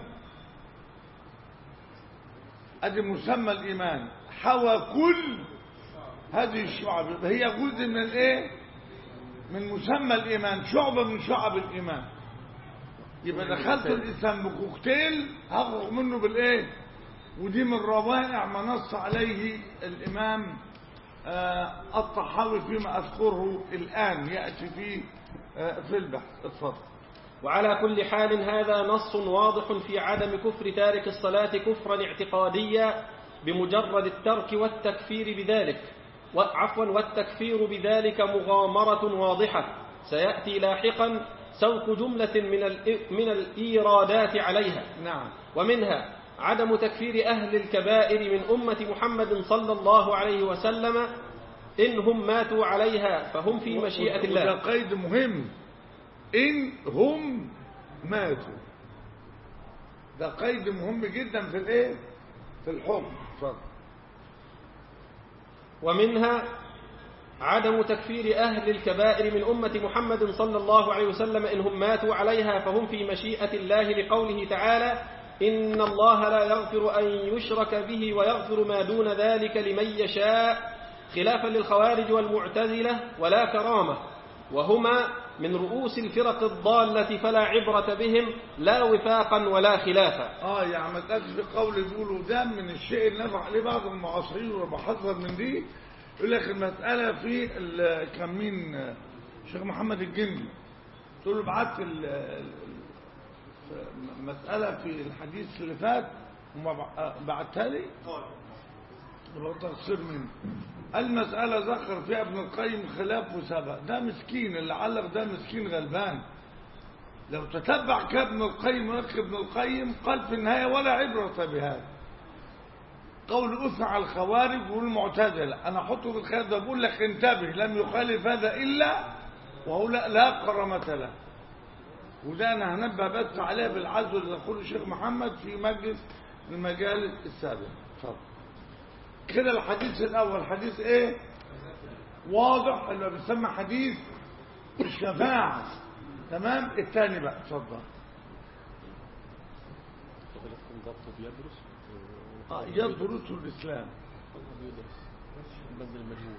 أدي مسمى الإيمان حوى كل هذه الشعب هي جزء من الإيه من مسمى الإيمان شعبة من شعب الإيمان يبقى دخلت الإسلام بكوكتيل هخرج منه بالإيه ودي من روائع ما نص عليه الإمام آه الطحاوي فيما أذكره الآن يأتي فيه آه في البحث اتفضل وعلى كل حال هذا نص واضح في عدم كفر تارك الصلاة كفرا اعتقاديا بمجرد الترك والتكفير بذلك عفوا والتكفير بذلك مغامرة واضحة سيأتي لاحقا سوق جملة من الإ- من الإيرادات عليها نعم ومنها عدم تكفير أهل الكبائر من أمة محمد صلى الله عليه وسلم إن هم ماتوا عليها فهم في مشيئة وده الله قيد مهم إن هم ماتوا ده قيد مهم جدا في الإيه في الحكم اتفضل ومنها عدم تكفير أهل الكبائر من أمة محمد صلى الله عليه وسلم إن هم ماتوا عليها فهم في مشيئة الله لقوله تعالى إن الله لا يغفر أن يشرك به ويغفر ما دون ذلك لمن يشاء خلافا للخوارج والمعتزلة ولا كرامة وهما من رؤوس الفرق الضالة فلا عبرة بهم لا وفاقا ولا خلافا اه يعني ما تقالش في قول يقولوا ده من الشيء اللي نفع عليه بعض المعاصرين وبحذر من دي يقول لك المسألة في ال- كان مين آه، الشيخ محمد الجندي تقول له بعت ال- ال- ال- مسألة في الحديث اللي فات وما بع- آه، بعتها لي يبقى تقصير مني المسألة ذكر فيها ابن القيم خلاف وسبق ده مسكين اللي علق ده مسكين غلبان لو تتبع كابن القيم ويكتب ابن القيم قال في النهاية ولا عبرة بهذا قول أثنى على الخوارج والمعتزلة أنا أحطه في الخيار ده بقول لك انتبه لم يخالف هذا إلا وهو لا, لا كرامة له وده أنا هنبه بس عليه بالعزو اللي يقول الشيخ محمد في مجلس من المجال السابق اتفضل كده الحديث الأول حديث إيه واضح اللي بيسمى حديث الشفاعة تمام الثاني بقى اتفضل فضلتكم ضبط بيدرس آه، يدرس الإسلام بيدرس المبنى المجهول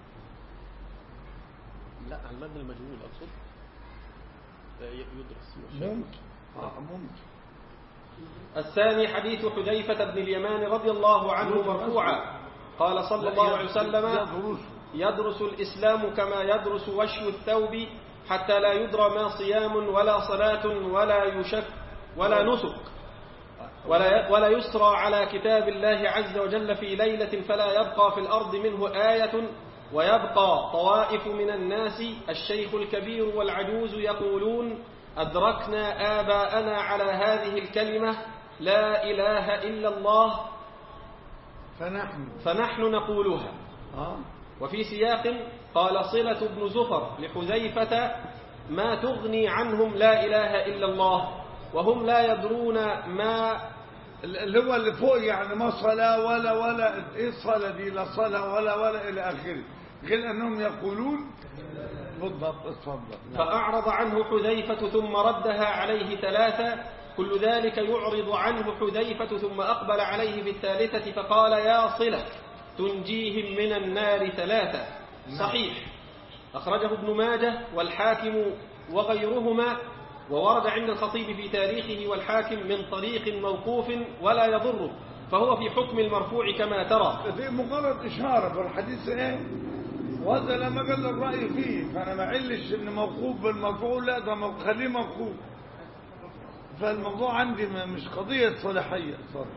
لا على المبنى المجهول أقصد آه، ي- يدرس ممكن آه ممكن الثاني حديث حذيفة بن اليمان رضي الله عنه مرفوعا قال صلى الله عليه وسلم يدرس يدرس الإسلام كما يدرس وشو الثوب حتى لا يدرى ما صيام ولا صلاة ولا يشك ولا نسك ولا ولا يسرى على كتاب الله عز وجل في ليلة فلا يبقى في الأرض منه آية ويبقى طوائف من الناس الشيخ الكبير والعجوز يقولون أدركنا آباءنا على هذه الكلمة لا إله إلا الله فنحن فنحن نقولها اه وفي سياق قال صلة بن زفر لحذيفة ما تغني عنهم لا إله إلا الله وهم لا يدرون ما اللي هو اللي فوق يعني ما صلاة ولا ولا ايه الصلاة دي لا صلاة ولا ولا الى اخره غير انهم يقولون بالضبط اتفضل فأعرض عنه حذيفة ثم ردها عليه ثلاثة كل ذلك يعرض عنه حذيفة ثم أقبل عليه في الثالثة فقال يا صلة تنجيهم من النار ثلاثة صحيح أخرجه ابن ماجه والحاكم وغيرهما وورد عند الخطيب في تاريخه والحاكم من طريق موقوف ولا يضره فهو في حكم المرفوع كما ترى دي مجرد اشارة بالحديث ايه وهذا لما قال الرأي فيه فانا ما علش ان موقوف بالمرفوع لا ده مو- خليه موقوف فالموضوع عندي ما- مش قضية صلاحية صراحة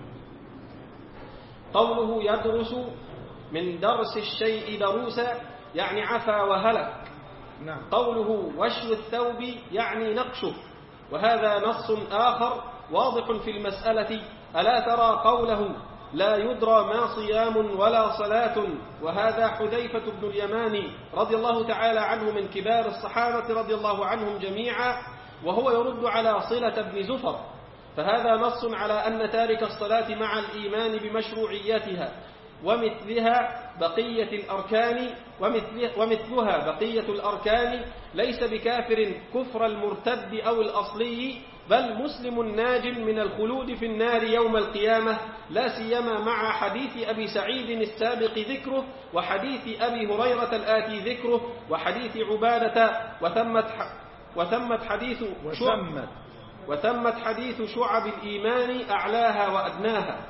قوله يدرس من درس الشيء دروسا يعني عفا وهلك نعم قوله وشو الثوب يعني نقشه وهذا نص آخر واضح في المسألة ألا ترى قوله لا يدرى ما صيام ولا صلاة وهذا حذيفة بن اليمان رضي الله تعالى عنه من كبار الصحابة رضي الله عنهم جميعا وهو يرد على صلة بن زفر فهذا نص على أن تارك الصلاة مع الإيمان بمشروعيتها ومثلها بقية الأركان ومثله ومثلها بقية الأركان ليس بكافر كفر المرتد أو الأصلي بل مسلم ناج من الخلود في النار يوم القيامة لا سيما مع حديث أبي سعيد السابق ذكره وحديث أبي هريرة الآتي ذكره وحديث عبادة وثمت ح- وثمت حديث شعب وسمت وثمت حديث شعب الإيمان أعلاها وأدناها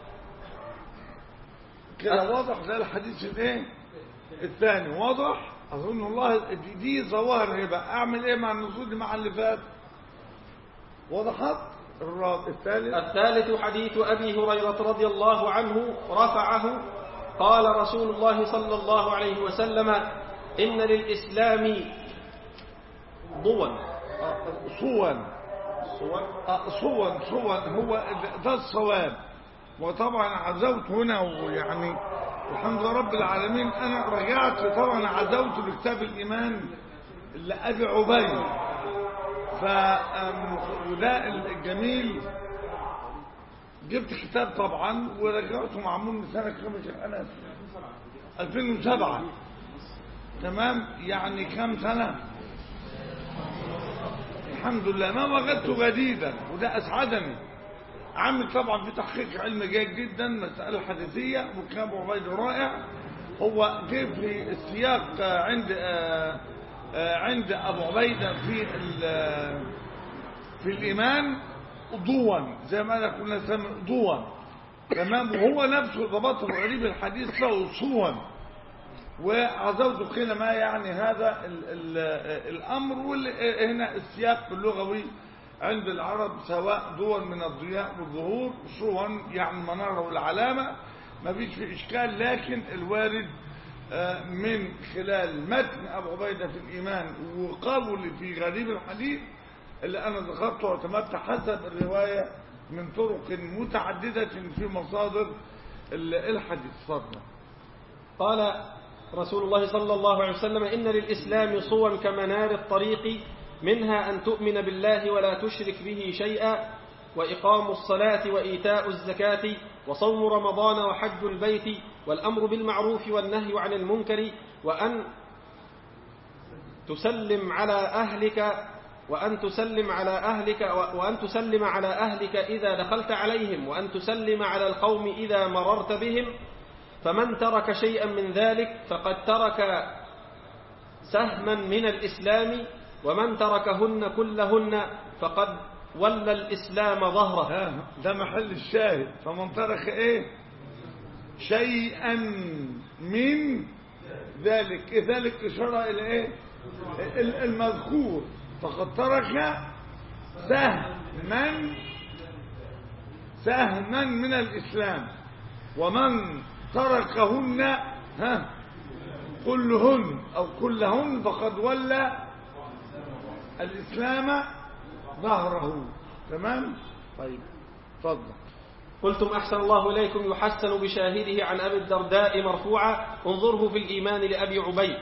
كده واضح زي الحديث الايه الثاني واضح اظن الله دي- دي ظواهر هيبقى اعمل ايه مع النصوص دي مع اللي فات وضحت الرابع الثالث الثالث حديث أبي هريرة رضي الله عنه رفعه قال رسول الله صلى الله عليه وسلم إن للإسلام ضوى صون صور آه، صون صون هو ده الصواب وطبعا عزوت هنا ويعني الحمد لله رب العالمين انا رجعت طبعا عزوت لكتاب الايمان لابي عبيد ف آم، وده الجميل جبت كتاب طبعا ورجعته معمول من سنه كام يا شيخ انس 2007 تمام يعني كام سنه الحمد لله ما وجدته جديدا وده اسعدني عامل طبعا في تحقيق علم جيد جدا مسألة حديثية وكتاب عبيد رائع هو جه في السياق آه، عند آه، آه، عند ابو عبيده في ال- في الايمان ضوا زي ما انا كنا نسمي ضوا تمام وهو نفسه ضبطه غريب الحديث له صوا وعزوت قيل ما يعني هذا ال ال الأمر وهنا السياق اللغوي عند العرب سواء دول من الضياء والظهور صوا يعني المنارة والعلامة ما فيش في إشكال لكن الوارد آه، من خلال متن أبو عبيدة في الإيمان وقول في غريب الحديث اللي أنا ذكرته واعتمدت حسب الرواية من طرق متعددة في مصادر ال- الحديث فضلا قال رسول الله صلى الله عليه وسلم إن للإسلام صوا كمنار الطريق منها أن تؤمن بالله ولا تشرك به شيئا وإقام الصلاة وإيتاء الزكاة وصوم رمضان وحج البيت والأمر بالمعروف والنهي عن المنكر وأن تسلم على أهلك وأن تسلم على أهلك وأن تسلم على أهلك إذا دخلت عليهم وأن تسلم على القوم إذا مررت بهم فمن ترك شيئا من ذلك فقد ترك سهما من الإسلام ومن تركهن كلهن فقد ولى الإسلام ظهره ها ده محل الشاهد فمن ترك ايه شيئا من ذلك إيه ذلك اشاره الى ايه ال- المذكور فقد ترك سهما سهما من الاسلام ومن تركهن ها كلهن أو كلهن فقد ولى الإسلام ظهره تمام طيب تفضل قلتم أحسن الله إليكم يحسن بشاهده عن أبي الدرداء مرفوعا انظره في الإيمان لأبي عبيد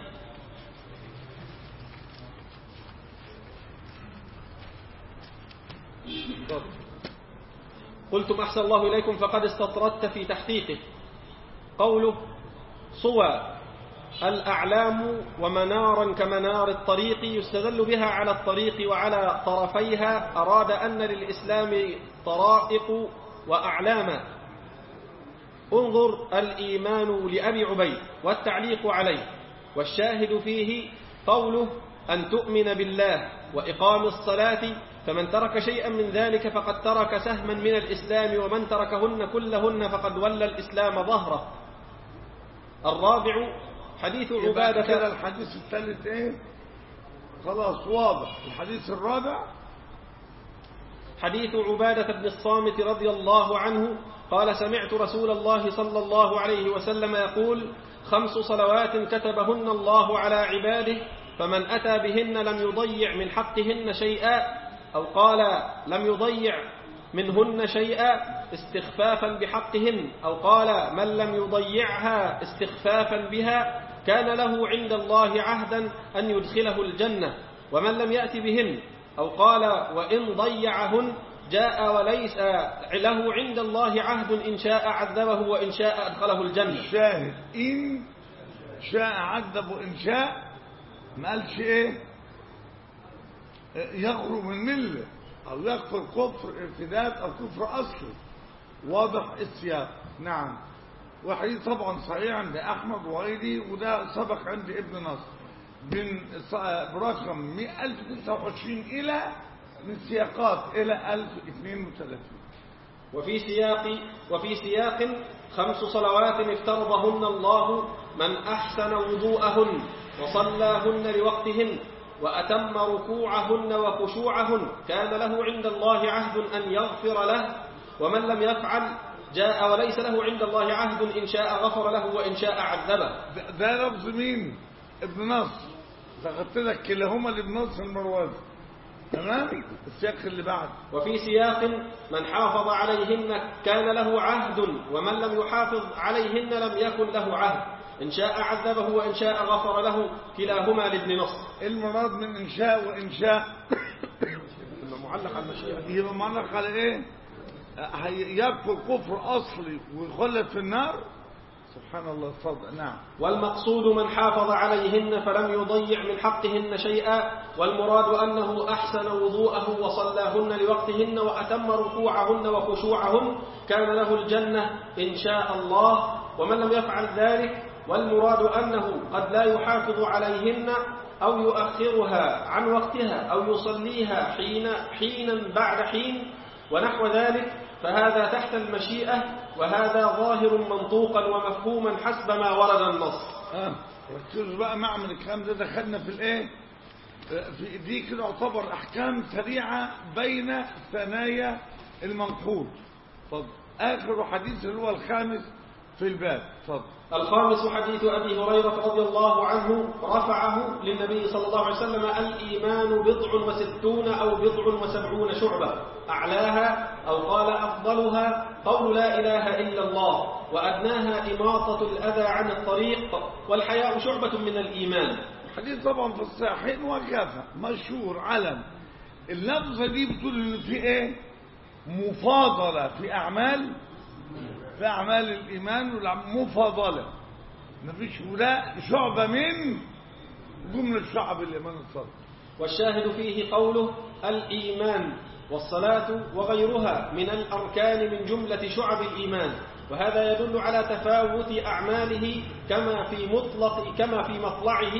تفضل قلتم أحسن الله إليكم فقد استطردت في تحقيقه قوله صوى الأعلام ومنارا كمنار الطريق يستدل بها على الطريق وعلى طرفيها أراد أن للإسلام طرائق وأعلاما انظر الإيمان لأبي عبيد والتعليق عليه والشاهد فيه قوله أن تؤمن بالله وإقام الصلاة فمن ترك شيئا من ذلك فقد ترك سهما من الإسلام ومن تركهن كلهن فقد ولى الإسلام ظهره الرابع حديث يبقى كده عبادة الحديث الثالث ايه خلاص واضح الحديث الرابع حديث عبادة بن الصامت رضي الله عنه قال سمعت رسول الله صلى الله عليه وسلم يقول خمس صلوات كتبهن الله على عباده فمن أتى بهن لم يضيع من حقهن شيئا أو قال لم يضيع منهن شيئا استخفافا بحقهن أو قال من لم يضيعها استخفافا بها كان له عند الله عهدا أن يدخله الجنة ومن لم يأت بهن أو قال وإن ضيعهن جاء وليس له عند الله عهد إن شاء عذبه وإن شاء أدخله الجنة الشاهد إن شاء عذب وإن شاء ما قالش إيه يخرج من ملة أو يكفر كفر ارتداد أو كفر أصلي واضح السياق نعم وحديث طبعا صحيح عند أحمد وغيره وده سبق عند ابن نصر من ص- برقم 1029 إلى من سياقات إلى 1032 وفي سياق وفي سياق خمس صلوات افترضهن الله من أحسن وضوءهن وصلاهن لوقتهن وأتم ركوعهن وخشوعهن كان له عند الله عهد أن يغفر له ومن لم يفعل جاء وليس له عند الله عهد إن شاء غفر له وإن شاء عذبه ده, ده لفظ مين ابن نصر فخدت لك كلاهما لابن نصر المروزي تمام السياق اللي بعد وفي سياق من حافظ عليهن كان له عهد ومن لم يحافظ عليهن لم يكن له عهد إن شاء عذبه وإن شاء غفر له كلاهما لابن نصر المراد من انشاء وانشاء معلق على المشيئة يبقى معلق على ايه هي- يكفر كفر اصلي ويخلد في النار سبحان الله اتفضل نعم والمقصود من حافظ عليهن فلم يضيع من حقهن شيئا والمراد أنه أحسن وضوءه وصلاهن لوقتهن وأتم ركوعهن وخشوعهن كان له الجنة إن شاء الله ومن لم يفعل ذلك والمراد أنه قد لا يحافظ عليهن أو يؤخرها عن وقتها أو يصليها حين حينا بعد حين ونحو ذلك فهذا تحت المشيئة وهذا ظاهر منطوقا ومفهوما حسب ما ورد النص اه ركزوا بقى معمل الكلام ده دخلنا في الايه آه، في دي كده يعتبر احكام سريعه بين ثنايا المنقول اتفضل اخر حديث اللي هو الخامس في الباب اتفضل الخامس حديث أبي هريرة رضي الله عنه رفعه للنبي صلى الله عليه وسلم الإيمان بضع وستون أو بضع وسبعون شعبة أعلاها أو قال أفضلها قول لا إله إلا الله وأدناها إماطة الأذى عن الطريق والحياء شعبة من الإيمان الحديث طبعا في الصحيحين وكافة مشهور علم اللفظة دي بتقول ان في ايه مفاضلة في اعمال في اعمال الايمان والمفاضلة مفيش وده شعبة من جملة شعب الايمان الصادق والشاهد فيه قوله الإيمان والصلاة وغيرها من الأركان من جملة شعب الإيمان وهذا يدل على تفاوت أعماله كما في مطلق كما في مطلعه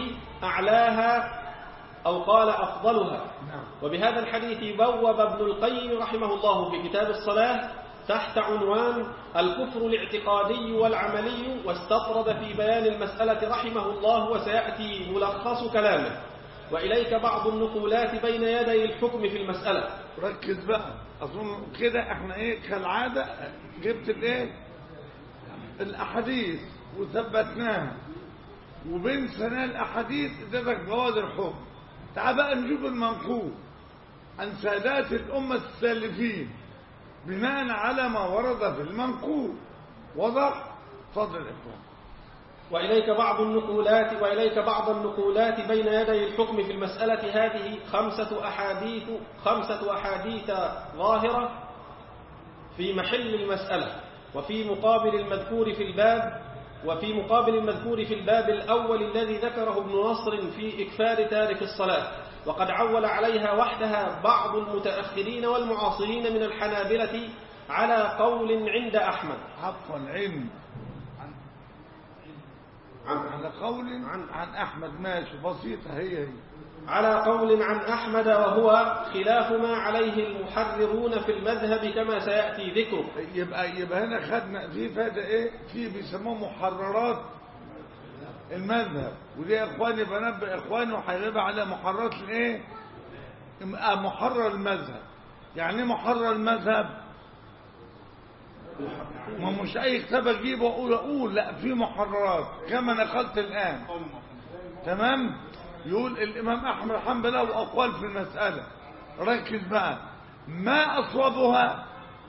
أعلاها أو قال أفضلها نعم وبهذا الحديث بوب ابن القيم رحمه الله في كتاب الصلاة تحت عنوان الكفر الاعتقادي والعملي واستطرد في بيان المسألة رحمه الله وسيأتي ملخص كلامه وإليك بعض النقولات بين يدي الحكم في المسألة ركز بقى اظن كده احنا ايه كالعادة جبت الايه الاحاديث وثبتناها وبين سنة الأحاديث ادتك جواز الحكم تعال بقى نشوف المنقول عن سادات الأمة السالفين بناء على ما ورد في المنقول وضح فضل الإخوان وإليك بعض النقولات وإليك بعض النقولات بين يدي الحكم في المسألة هذه خمسة أحاديث خمسة أحاديث ظاهرة في محل المسألة وفي مقابل المذكور في الباب وفي مقابل المذكور في الباب الأول الذي ذكره ابن نصر في إكفار تارك الصلاة وقد عول عليها وحدها بعض المتأخرين والمعاصرين من الحنابلة على قول عند أحمد عفوا علم على قول عن عن أحمد ماشي بسيطة هي هي على قول عن أحمد وهو خلاف ما عليه المحررون في المذهب كما سيأتي ذكره يبقى يبقى هنا خدنا في فايدة ايه في بيسموه محررات المذهب ودي يا اخواني بنبه اخواني وهيبقى على محررات الايه يبقى محرر المذهب يعني ايه محرر المذهب ما مش اي كتاب اجيبه واقول اقول لا في محررات كما نقلت الان تمام يقول الامام احمد الحنبلي له اقوال في المساله ركز بقى ما اصوبها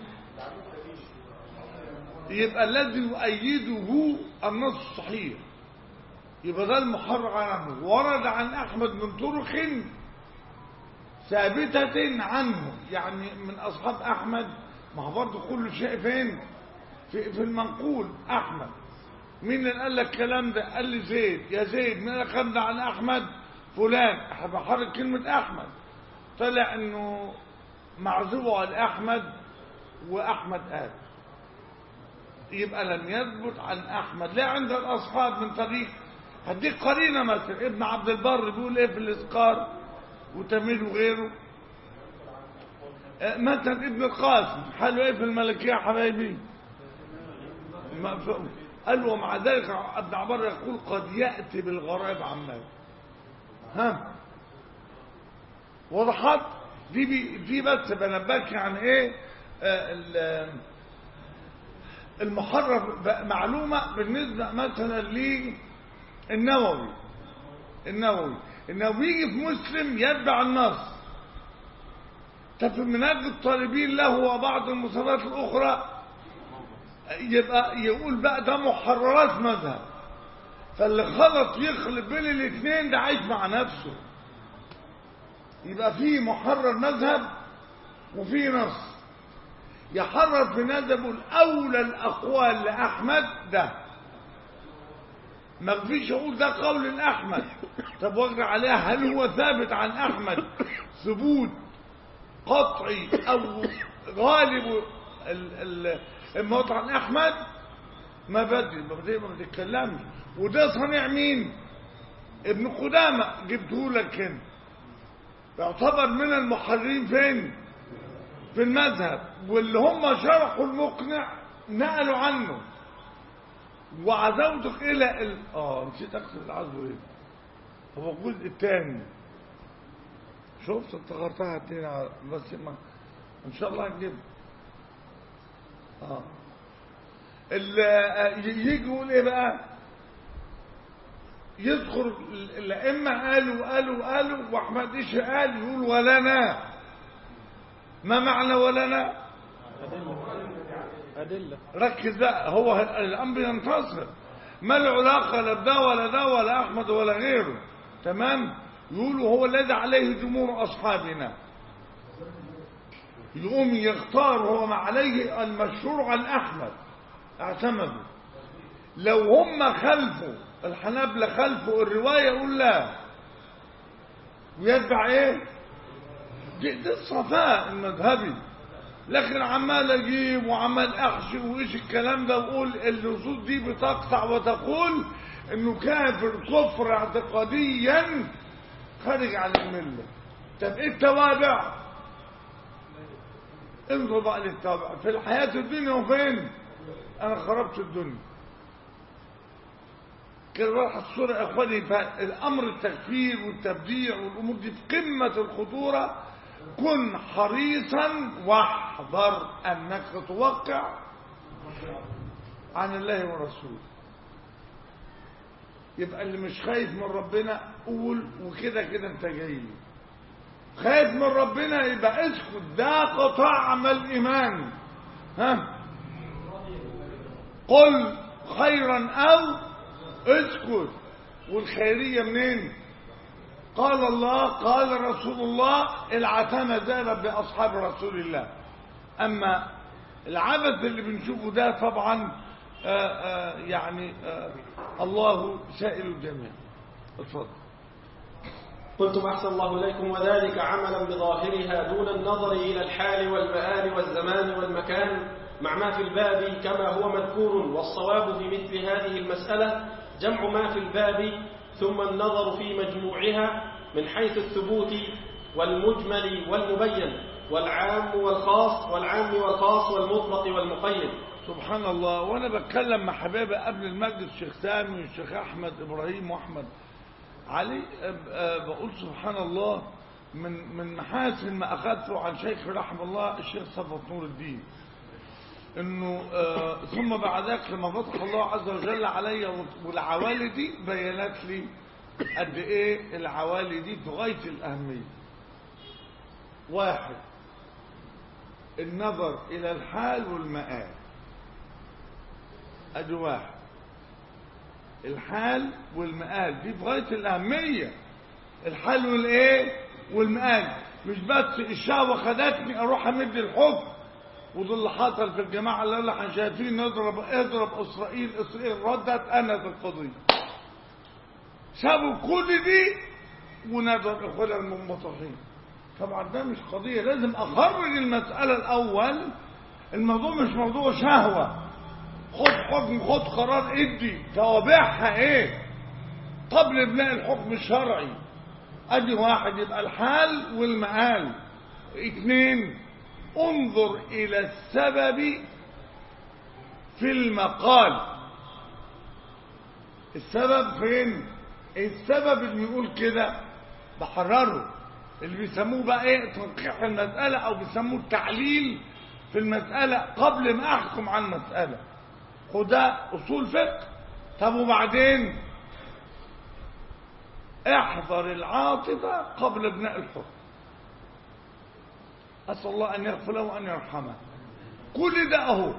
يبقى الذي يؤيده النص الصحيح يبقى ده المحرر عنه ورد عن احمد من طرق ثابتة عنه يعني من اصحاب احمد ما هو برضه كل شيء فين في, في المنقول احمد مين اللي قال لك الكلام ده قال لي زيد يا زيد مين اللي الكلام ده عن احمد فلان بحرك كلمة احمد طلع انه معزوه على احمد واحمد قال يبقى لم يثبت عن احمد لا عند الاصحاب من طريق هديك قرينه مثلا ابن عبد البر بيقول ايه في الاذكار وتميل وغيره آه، مثلا ابن القاسم حاله ايه في الملكيه يا حبايبي ما ف- قال ومع ذلك ابن عبر يقول قد ياتي بالغرائب عمال ها وضحت دي بي دي بس بنبهك عن ايه آه، ال- المحرر ب- معلومه بالنسبه مثلا للنووي النووي النووي يجي في مسلم يتبع النص طب في منهج الطالبين له وبعض المصادرات الاخرى يبقى يقول بقى ده محررات مذهب فاللي خلط يخلط بين الاثنين ده عايش مع نفسه يبقى في محرر مذهب وفي نص يحرر في مذهبه الاولى الاقوال لاحمد ده ما فيش اقول ده قول الاحمد طب واقرا عليها هل هو ثابت عن احمد ثبوت قطعي او غالب ال- ال- الموضع عن احمد ما بدري ما بدري ما بتتكلمش وده صنيع مين ابن قدامه جبته لك هنا يعتبر من المحررين فين في المذهب واللي هم شرحوا المقنع نقلوا عنه وعزوتك الى ال... اه نسيت اقصد العزو ايه هو الجزء الثاني شفت افتكرتها اتنين على- بس ما ان شاء الله هتجيب اه ال- آه، يجي يقول ايه بقى يذكر ال- الائمه قالوا قالوا قالوا واحمد ايش قال يقول ولنا ما معنى ولنا أدلة ركز بقى هو الامر ينتصر ما العلاقه لا بده ولا ده ولا احمد ولا غيره تمام يقولوا هو الذي عليه جمهور اصحابنا يقوم يختار هو ما عليه المشهور عن احمد اعتمدوا لو هم خلفوا الحنابلة خلفوا الرواية يقول لا ويتبع ايه دي, دي الصفاء المذهبي لكن عمال اجيب وعمال احشي وايش الكلام ده واقول النصوص دي بتقطع وتقول انه كافر كفر اعتقاديا خارج عن المله طب ايه التوابع انظر بقى للتوابع في الحياه الدنيا وفين انا خربت الدنيا كده راح الصورة يا اخواني فالامر التكفير والتبديع والامور دي في قمة الخطورة كن حريصا واحذر انك تتوقع عن الله ورسوله يبقى اللي مش خايف من ربنا قول وكده كده انت جاي لي. خايف من ربنا يبقى اسكت ده طعم الايمان ها قل خيرا او اسكت والخيريه منين قال الله قال رسول الله العتمة زالت بأصحاب رسول الله أما العبث اللي بنشوفه ده طبعا آآ آآ يعني آآ الله سائل الجميع اتفضل قلتم أحسن الله إليكم وذلك عملا بظاهرها دون النظر إلى الحال والمآل والزمان والمكان مع ما في الباب كما هو مذكور والصواب في مثل هذه المسألة جمع ما في الباب ثم النظر في مجموعها من حيث الثبوت والمجمل والمبين والعام والخاص والعام والخاص والمطلق والمقيد سبحان الله وانا بتكلم مع حبايبي قبل المجلس الشيخ سامي والشيخ احمد ابراهيم واحمد علي أه، أه، بقول سبحان الله من من محاسن ما اخذته عن شيخ رحمه الله الشيخ صفوت نور الدين انه آه ثم بعد ذلك لما فتح الله عز وجل علي والعوالي دي بينت لي قد ايه العوالي دي في غايه الاهميه واحد النظر الى الحال والمآل ادي واحد الحال والمآل دي في غايه الاهميه الحال والايه والمآل مش بس الشهوه خدتني اروح امد الحكم وده اللي حصل في الجماعة اللي قال احنا شايفين نضرب اضرب اسرائيل اسرائيل ردت انا في القضية سابوا كل دي ونضرب اخونا المنبطحين طبعا ده مش قضية لازم اخرج المسألة الاول الموضوع مش موضوع شهوة خد حكم خد قرار ادي توابعها ايه قبل ابناء الحكم الشرعي ادي واحد يبقى الحال والمآل اتنين انظر الى السبب في المقال السبب فين السبب اللي يقول كده بحرره اللي بيسموه بقى ايه تنقيح المسألة او بيسموه التعليل في المسألة قبل ما احكم عن مسألة وده اصول فقه طب وبعدين احذر العاطفة قبل ابناء الحكم أسأل الله أن يغفر له وأن يرحمه كل ده أهو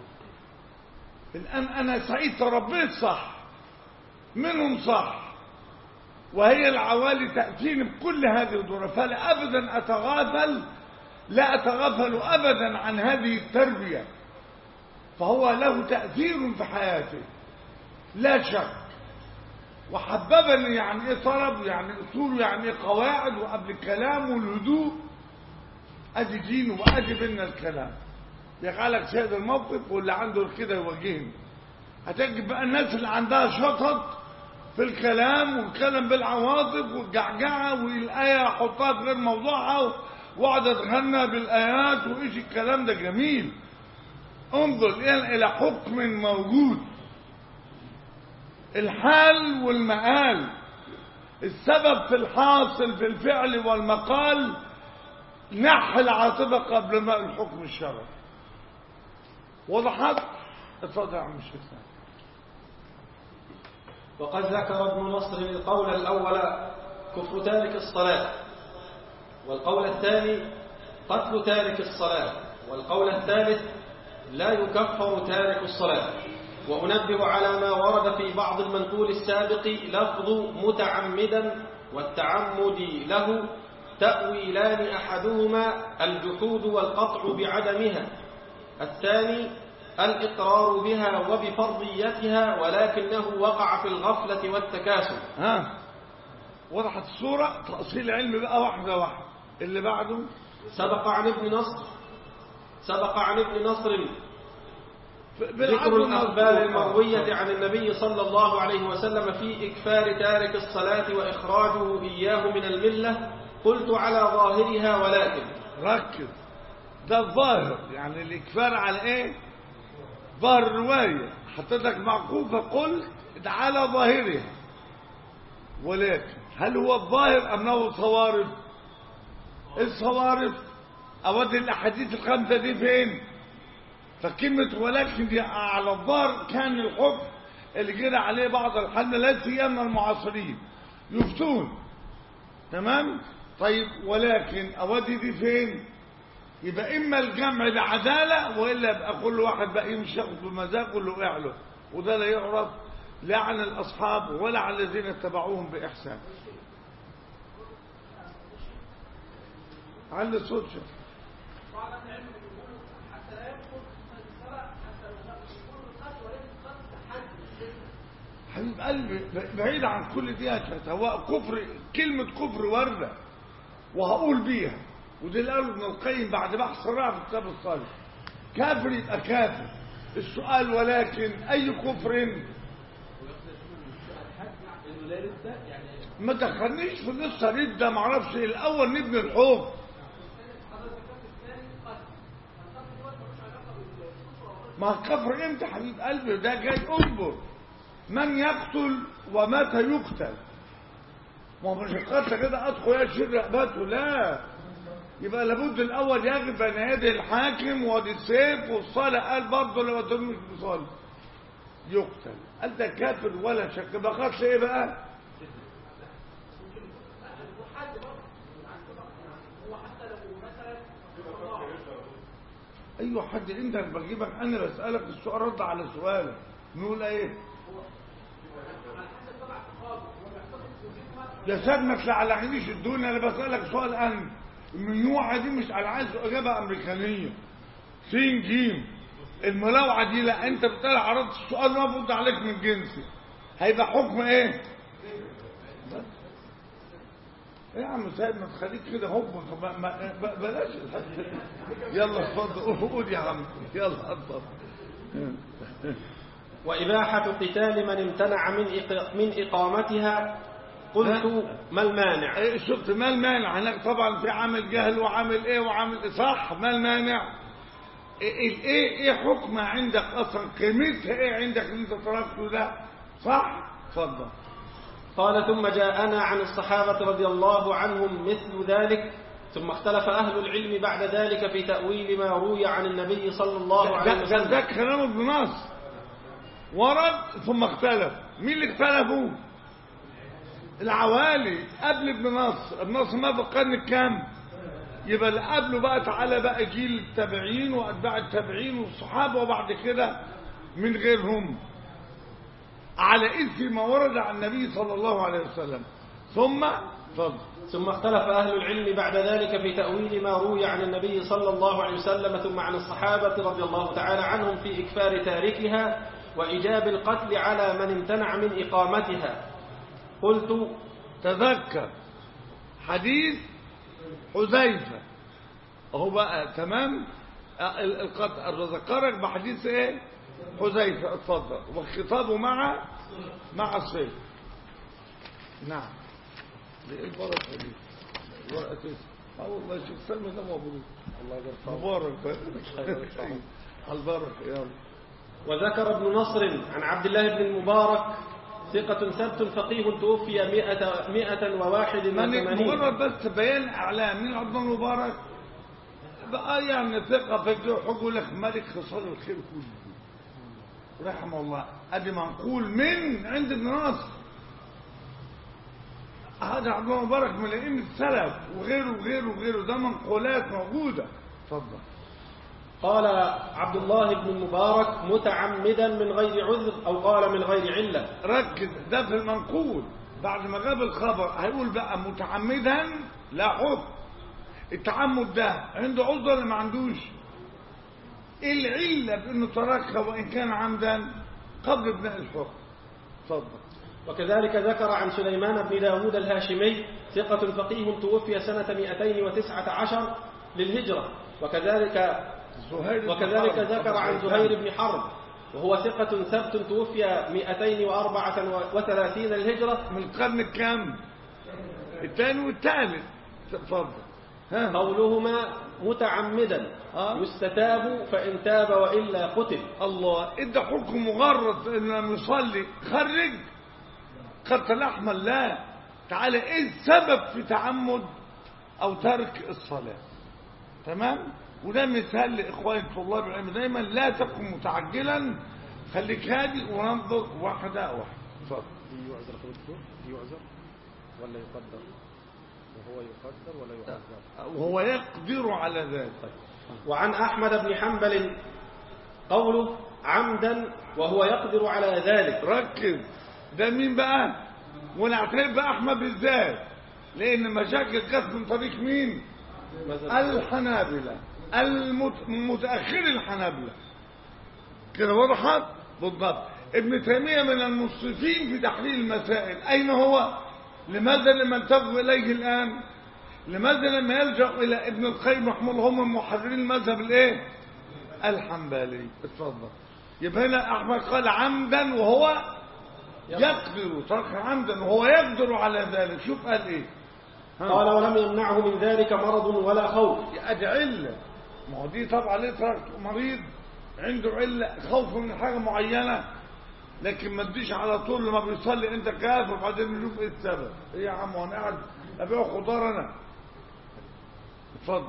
الآن أنا سعيد تربيت صح منهم صح وهي العوالي تأتيني بكل هذه الدورة فلا أبدا أتغافل لا أتغافل أبدا عن هذه التربية فهو له تأثير في حياتي لا شك وحببني يعني ايه طلب يعني اصول يعني ايه قواعد وقبل الكلام والهدوء ادي دين وادي بينا الكلام يجعلك سيد الموقف واللي عنده كده يواجهني هتجد بقى الناس اللي عندها شطط في الكلام والكلام بالعواطف والجعجعه والايه احطها في غير موضوعها واقعد اتغنى بالايات وايش الكلام ده جميل انظر الى حكم موجود الحال والمآل السبب في الحاصل في الفعل والمقال نح العاطفة قبل ما الحكم الشرعي وضحت اتفضل يا عم الشيخ وقد ذكر ابن نصر القول الأول كفر تارك الصلاة والقول الثاني قتل تارك الصلاة والقول الثالث لا يكفر تارك الصلاة وأنبه على ما ورد في بعض المنقول السابق لفظ متعمدا والتعمد له تأويلان أحدهما الجحود والقطع بعدمها الثاني الإقرار بها وبفرضيتها ولكنه وقع في الغفلة والتكاسل ها وضحت الصورة تأصيل علم بقى واحدة واحدة اللي بعده سبق عن ابن نصر سبق عن ابن نصر ذكر بالعدل الأخبار مذكور. المروية عن النبي صلى الله عليه وسلم في إكفار تارك الصلاة وإخراجه إياه من الملة قلت على ظاهرها ولكن ركز ده الظاهر يعني الإكفار على إيه ظاهر الرواية حطيتك معقوفة قلت ده على ظاهرها ولكن هل هو الظاهر أم له صوارف الصوارف أود الأحاديث الخمسة دي فين فكلمة ولكن دي على الظاهر كان الحكم اللي جرى عليه بعض الحل لا سيما المعاصرين يفتون تمام طيب ولكن اودي دي فين يبقى اما الجمع بعداله والا يبقى كل واحد بقى يمشي ياخد بمزاجه اللي وقع له وده لا يعرف لا عن الاصحاب ولا عن الذين اتبعوهم باحسان على الصوت شوف. حبيب قلبي بعيد عن كل دي يا شيخ. هو كفر كلمة كفر واردة وهقول بيها ودي اللي قاله ابن القيم بعد بحث رائع في الكتاب الصالح كافر يبقى كافر السؤال ولكن أي كفر ما دخلنيش في قصة ردة معرفش إيه. الأول نبني الحكم ما الكفر امتى حبيب قلبي ده جاي انظر من يقتل ومتى يقتل ما هو مش القتل كده ادخل اشيل رقبته لا يبقى لابد الاول يجب بين يدي الحاكم وادي السيف والصالح قال برضه لو مش بصالح يقتل قال ده كافر ولا شك بقى قتل ايه بقى ايوه حد عندك بجيبك انا بسالك السؤال رد على سؤالك نقول ايه يا سيد ما تلعلعنيش الدنيا انا بسالك سؤال انا المنيوعه دي مش على عايز اجابه امريكانيه سين جيم الملاوعه دي لا انت بتسال عرضت السؤال ما برد عليك من جنسي هيبقى حكم ايه بس. ايه يا عم سيد ما تخليك كده هوب ما- ما- ب- بلاش الحاجة. يلا اتفضل قول يا عم يلا اتفضل وإباحة قتال من امتنع من إق- من إقامتها قلت ما المانع ايه شفت ما المانع هناك طبعا في عامل جهل وعامل ايه وعامل إيه صح ما المانع ايه ايه ايه حكم عندك اصلا قيمتها ايه عندك اللي انت تركته ده صح اتفضل قال ثم جاءنا عن الصحابة رضي الله عنهم مثل ذلك ثم اختلف أهل العلم بعد ذلك في تأويل ما روي عن النبي صلى الله عليه ده, ده, وسلم ده كلام ابن نصر ورد ثم اختلف مين اللي اختلفوا العوالي قبل ابن نصر ابن نصر ما في القرن الكام يبقى اللي قبله بقى تعالى بقى جيل التابعين واتباع التابعين والصحابه وبعد كده من غيرهم على اثر ما ورد عن النبي صلى الله عليه وسلم ثم اتفضل ثم اختلف أهل العلم بعد ذلك في تأويل ما روي عن النبي صلى الله عليه وسلم ثم عن الصحابة رضي الله تعالى عنهم في إكفار تاركها وإيجاب القتل على من امتنع من إقامتها قلت تذكر حديث حذيفة اهو بقى تمام ال- القط- اذكرك بحديث ايه حذيفة اتفضل وخطابه مع مع الصيف نعم دي ايه البركة دي ورقة ايه اه والله شوف سلمى ده مبروك الله يبارك مبارك على البركة يلا وذكر ابن نصر عن عبد الله بن المبارك ثقة ثبت فقيه توفي مئة, مئة وواحد من وثمانين مجرد بس بيان اعلام من عبد الله مبارك بقى يعني ثقه في يقول لك ملك خصال الخير كله رحمه الله ادي منقول من عند ابن ناصر هذا عبد الله مبارك من الائمه السلف وغيره وغيره وغيره ده منقولات موجوده اتفضل قال عبد الله بن المبارك متعمدا من غير عذر أو قال من غير علة ركز ده في المنقول بعد ما جاب الخبر هيقول بقى متعمدا لا حكم التعمد ده عنده عذر ولا ما عندوش ايه العله بانه تركها وان كان عمدا قبل ابناء الحكم اتفضل وكذلك ذكر عن سليمان بن داود الهاشمي ثقة فقيه توفي سنة 219 للهجرة وكذلك زهير بن وكذلك حرب. ذكر عن زهير بن حرب وهو ثقة ثبت توفي 234 للهجرة من القرن الكام الثاني والثالث اتفضل ها قولهما متعمدا آه. يستتاب فإن تاب وإلا قتل الله ادى حكم مغرض ان لم يصلي خرج قتل احمد لا تعالى ايه السبب في تعمد او ترك الصلاه تمام وده مثال لاخواني طلاب العلم دايما لا تكن متعجلا خليك هادي وننظر واحدة واحدة اتفضل دي يعذر في الدكتور دي يعذر ولا يقدر وهو يقدر ولا يعذر وهو يقدر على ذلك وعن أحمد بن حنبل قوله عمدا وهو يقدر على ذلك ركز ده مين بقى ونعترف بأحمد بالذات لأن مشاكل كانت من طريق مين الحنابلة المت- متأخر الحنابلة كده وضحت بالضبط ابن تيمية من المصرفين في تحليل المسائل أين هو لماذا لم يلتفت إليه الآن لماذا لم يلجأ إلى ابن القيم رحمه الله هم من محررين المذهب الإيه الحنبلي اتفضل يبقى هنا أحمد قال عمدا وهو يقدر ترك عمدا وهو يقدر على ذلك شوف قال إيه ها. قال ولم يمنعه من ذلك مرض ولا خوف ادي عله ما هو دي طبعا ليه ترك مريض عنده عله خوف من حاجه معينه لكن ما تديش على طول لما بيصلي انت كافر وبعدين نشوف ايه السبب ايه يا عم وانا قاعد ابيع خضار انا اتفضل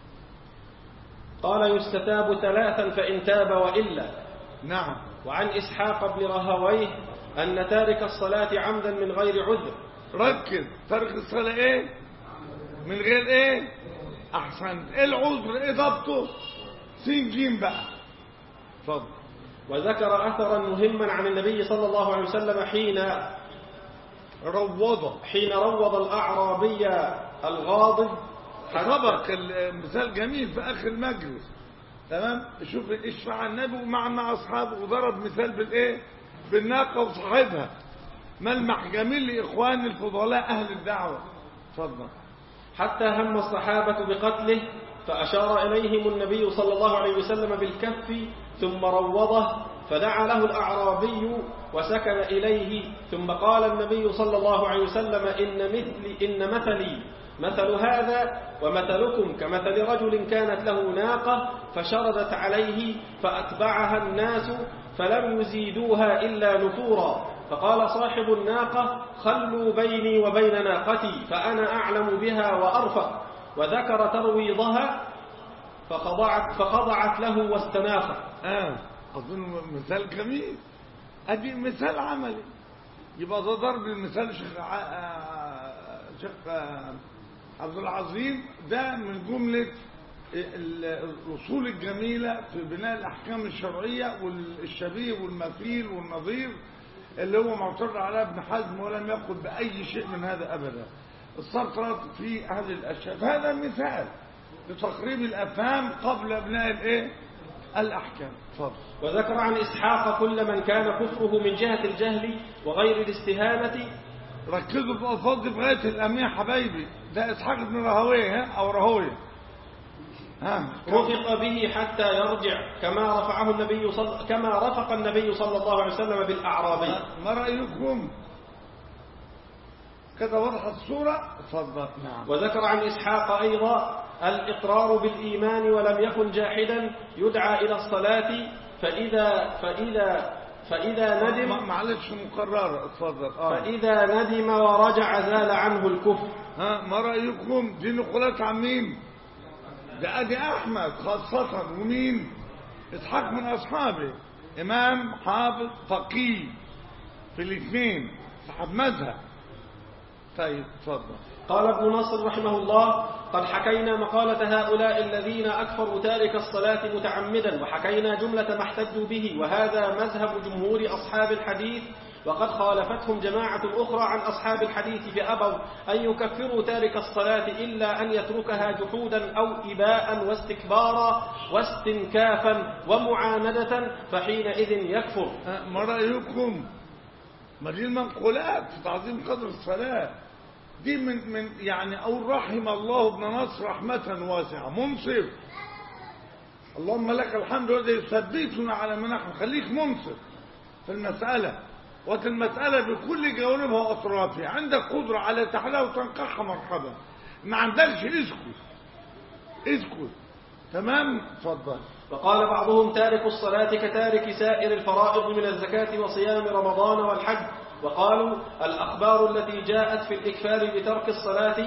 قال يستتاب ثلاثا فإن تاب وإلا نعم وعن إسحاق بن رهويه أن تارك الصلاة عمدا من غير عذر ركز ترك الصلاه ايه من غير ايه احسنت ايه العذر ايه ضبطه سين جيم بقى اتفضل وذكر أثرا مهما عن النبي صلى الله عليه وسلم حين روضه حين روض الأعرابي الغاضب سبق المثال جميل في اخر المجلس تمام شوف ايش فعل النبي مع مع اصحابه وضرب مثال بالايه بالناقه وصاحبها ملمح جميل لاخوان الفضلاء اهل الدعوه اتفضل حتى هم الصحابة بقتله فأشار إليهم النبي صلى الله عليه وسلم بالكف ثم روضه فدعا له الأعرابي وسكن إليه ثم قال النبي صلى الله عليه وسلم إن مثلي إن مثلي مثل هذا ومثلكم كمثل رجل كانت له ناقة فشردت عليه فأتبعها الناس فلم يزيدوها إلا نفورا فقال صاحب الناقة خلوا بيني وبين ناقتي فأنا أعلم بها وأرفق وذكر ترويضها فخضعت, فخضعت له واستناخت اه اظن مثال جميل ادي مثال عملي يبقى ده ضرب المثال شيخ ع- آه، شيخ آه، عبد العظيم ده من جمله ال- الاصول الجميله في بناء الاحكام الشرعيه والشبيه والمثيل والنظير اللي هو معترض على ابن حزم ولم يقل باي شيء من هذا ابدا السطرة في هذه الاشياء فهذا مثال لتقريب الافهام قبل بناء الايه الاحكام اتفضل وذكر عن إسحاق كل من كان كفره من جهة الجهل وغير الاستهانة ركزوا في الألفاظ دي بغاية الأمية حبايبي ده إسحاق بن راهويه ها أو راهويه ها رفق به حتى يرجع كما رفعه النبي صل... كما رفق النبي صلى الله عليه وسلم بالأعرابي ما رأيكم كده وضحت الصورة اتفضل نعم وذكر عن إسحاق أيضا الإقرار بالإيمان ولم يكن جاحدا يدعى إلى الصلاة فإذا فإذا فإذا ما- ندم معلش مكررة اتفضل اه فإذا ندم ورجع زال عنه الكفر ها ما رأيكم دي نقولات عن مين ده ادي احمد خاصة ومين اسحاق من اصحابه امام حافظ فقيه في الاثنين صاحب مذهب طيب اتفضل قال ابن نصر رحمه الله قد حكينا مقالة هؤلاء الذين أكفروا تارك الصلاة متعمدا وحكينا جملة ما احتجوا به وهذا مذهب جمهور أصحاب الحديث وقد خالفتهم جماعة أخرى عن أصحاب الحديث فأبوا أن يكفروا تارك الصلاة إلا أن يتركها جحودا أو إباء واستكبارا واستنكافا ومعاندة فحينئذ يكفر ها، ما رأيكم ما دي المنقولات في تعظيم قدر الصلاة دي من من يعني أو رحم الله ابن نصر رحمة واسعة منصف اللهم لك الحمد والذي يثبتنا على ما نحن خليك منصف في المسألة وفي المسألة بكل جوانبها وأطرافها عندك قدرة على تحليلها وتنقحها مرحبا ما عندكش اسكت اسكت تمام اتفضل وقال بعضهم تارك الصلاة كتارك سائر الفرائض من الزكاة وصيام رمضان والحج وقالوا الأخبار التي جاءت في الإكفار بترك الصلاة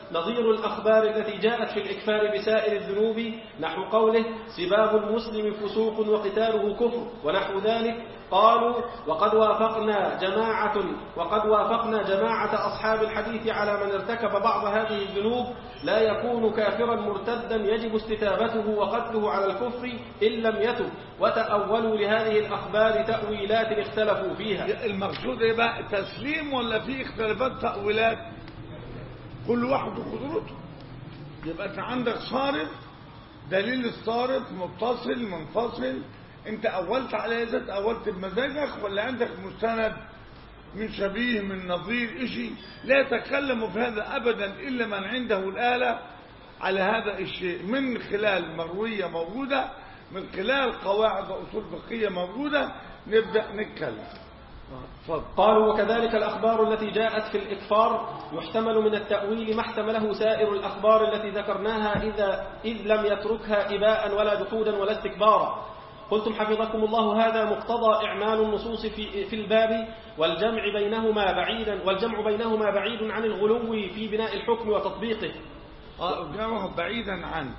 نظير الأخبار التي جاءت في الإكفار بسائر الذنوب نحو قوله سباب المسلم فسوق وقتاله كفر ونحو ذلك قالوا وقد وافقنا جماعة وقد وافقنا جماعة أصحاب الحديث على من ارتكب بعض هذه الذنوب لا يكون كافرا مرتدا يجب استتابته وقتله على الكفر إن لم يتب وتأولوا لهذه الأخبار تأويلات اختلفوا فيها المقصود ايه بقى تسليم ولا في اختلافات تأويلات كل واحد وقدرته يبقى انت عندك صارف دليل الصارف متصل منفصل انت اولت على ذات اولت بمزاجك ولا عندك مستند من شبيه من نظير اشي لا يتكلم في هذا ابدا الا من عنده الاله على هذا الشيء من خلال مرويه موجوده من خلال قواعد واصول فقهيه موجوده نبدا نتكلم اتفضل قالوا وكذلك الأخبار التي جاءت في الإكفار يحتمل من التأويل ما احتمله سائر الأخبار التي ذكرناها إذا إذ لم يتركها إباء ولا جحودا ولا استكبارا قلتم حفظكم الله هذا مقتضى إعمال النصوص في, في الباب والجمع بينهما بعيدا والجمع بينهما بعيد عن الغلو في بناء الحكم وتطبيقه اه الجمع بعيدا عن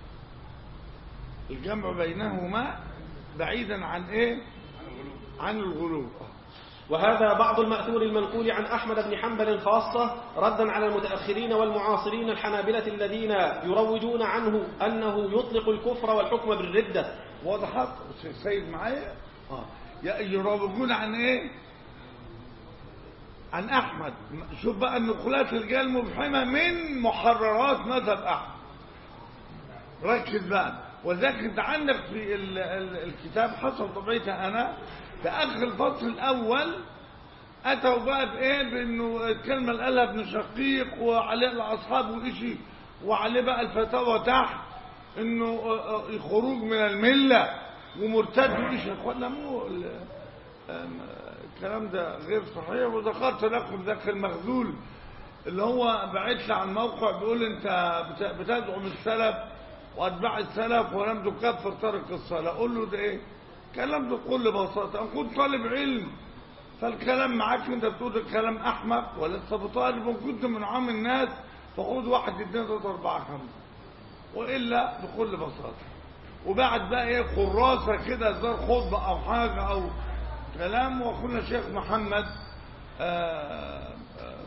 الجمع بينهما بعيدا عن ايه عن الغلو وهذا بعض المأثور المنقول عن أحمد بن حنبل خاصة ردا على المتأخرين والمعاصرين الحنابلة الذين يروجون عنه أنه يطلق الكفر والحكم بالردة وضحت السيد معايا اه ي- يروجون عن ايه عن احمد شوف بقى النقولات الجايه المبحمه من محررات مذهب احمد ركز بقى وذاك انت عندك في ال- ال- الكتاب حسب طبيعتها انا في اخر الفصل الاول اتوا بقى بايه بانه الكلمه اللي قالها ابن شقيق وعليه الاصحاب وإشي وعليه بقى الفتاوى تحت انه آه، آه، خروج من المله ومرتد وإيش يا اخوانا مو ال- آم، الكلام ده غير صحيح وذكرت لكم ذاك المخذول اللي هو بعت لي على الموقع بيقول انت بت- بتدعم السلف واتباع السلف ولم تكفر ترك الصلاه اقول له ده ايه كلام بكل بساطه ان كنت طالب علم فالكلام معاك انت بتقول الكلام احمق ولسه بطالب وان كنت من عام الناس فخد واحد اثنين ثلاثه اربعه خمسه والا بكل بساطه وبعد بقى ايه كراسه كده زار خطبه او حاجه او كلام واخونا الشيخ محمد آه آه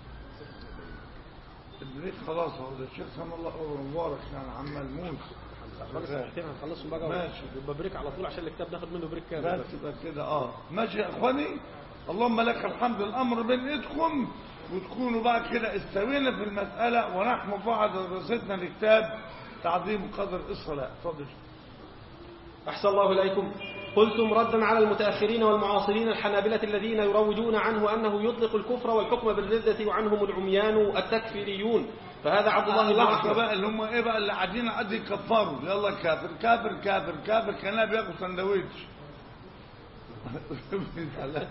البريك خلاص هو ده الشيخ سام الله أمره مبارك يعني عمال موس خلص الحاجتين هنخلصهم بقى ماشي. يبقى بريك على طول عشان الكتاب ناخد منه بريك كامل بس يبقى كده اه ماشي يا اخواني اللهم لك الحمد الامر بين ايدكم وتكونوا بقى كده استوينا في المساله ونحن بعد دراستنا لكتاب تعظيم قدر الصلاه اتفضل أحسن الله إليكم قلتم ردا على المتأخرين والمعاصرين الحنابلة الذين يروجون عنه أنه يطلق الكفر والحكم بالردة وعنهم العميان التكفيريون فهذا عبد الله بن لحظه أحمد بقى اللي هم ايه بقى اللي قاعدين قاعدين يكفروا يلا كافر كافر كافر كافر كان بياكل سندوتش لا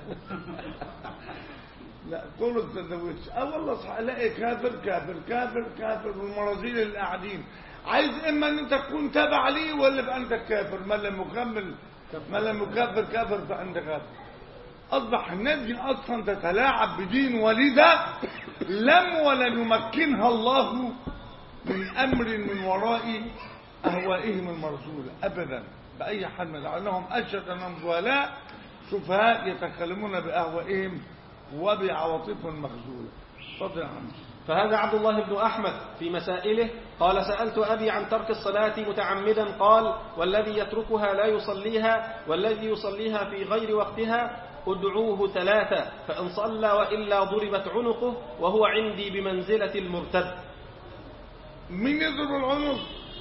لا طول السندوتش اه والله صح الاقي كافر كافر كافر كافر والمرازيل اللي قاعدين عايز اما ان انت تكون تابع ليه ولا يبقى انت كافر ما لم يكمل ما لم يكفر كافر فانت كافر اصبح الناس دي اصلا تتلاعب بدين والده لم ولن يمكنها الله من امر من وراء اهوائهم المرسوله ابدا باي حال من لانهم اشد انهم جهلاء سفهاء يتكلمون باهوائهم وبعواطفهم مخزوله اتفضل يا عم فهذا عبد الله بن أحمد في مسائله قال سألت أبي عن ترك الصلاة متعمدا قال والذي يتركها لا يصليها والذي يصليها في غير وقتها ادعوه ثلاثة فإن صلى وإلا ضربت عنقه وهو عندي بمنزلة المرتد مين يضرب العنق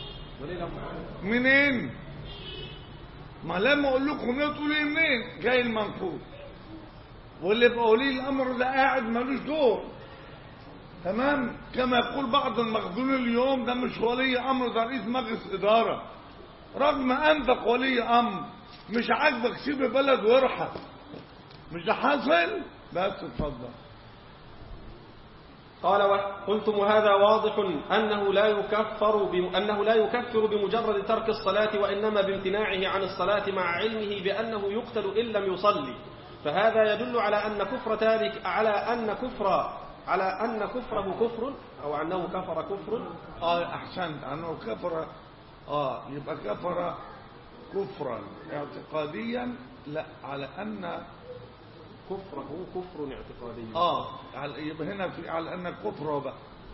منين ما لما اقول لكم ليه تقولوا لي منين جاي المنقول واللي يبقى ولي الامر ده قاعد ملوش دور تمام كما يقول بعض المخزونين اليوم ده مش ولي امر ده رئيس مجلس اداره رغم انفق ولي امر مش عاجبك سيب البلد وارحل مش ده حاصل بس اتفضل قال قلتم وهذا واضح أنه لا يكفر بم... أنه لا يكفر بمجرد ترك الصلاة وإنما بامتناعه عن الصلاة مع علمه بأنه يقتل إن لم يصلي فهذا يدل على أن كفر تارك على أن كفر على أن كفره كفر أو أنه كفر كفر اه احسنت انه كفر اه يبقى كفر كفرا اعتقاديا لا على ان كفره كفر اعتقادي اه على- يبقى هنا في على ان كفر بقى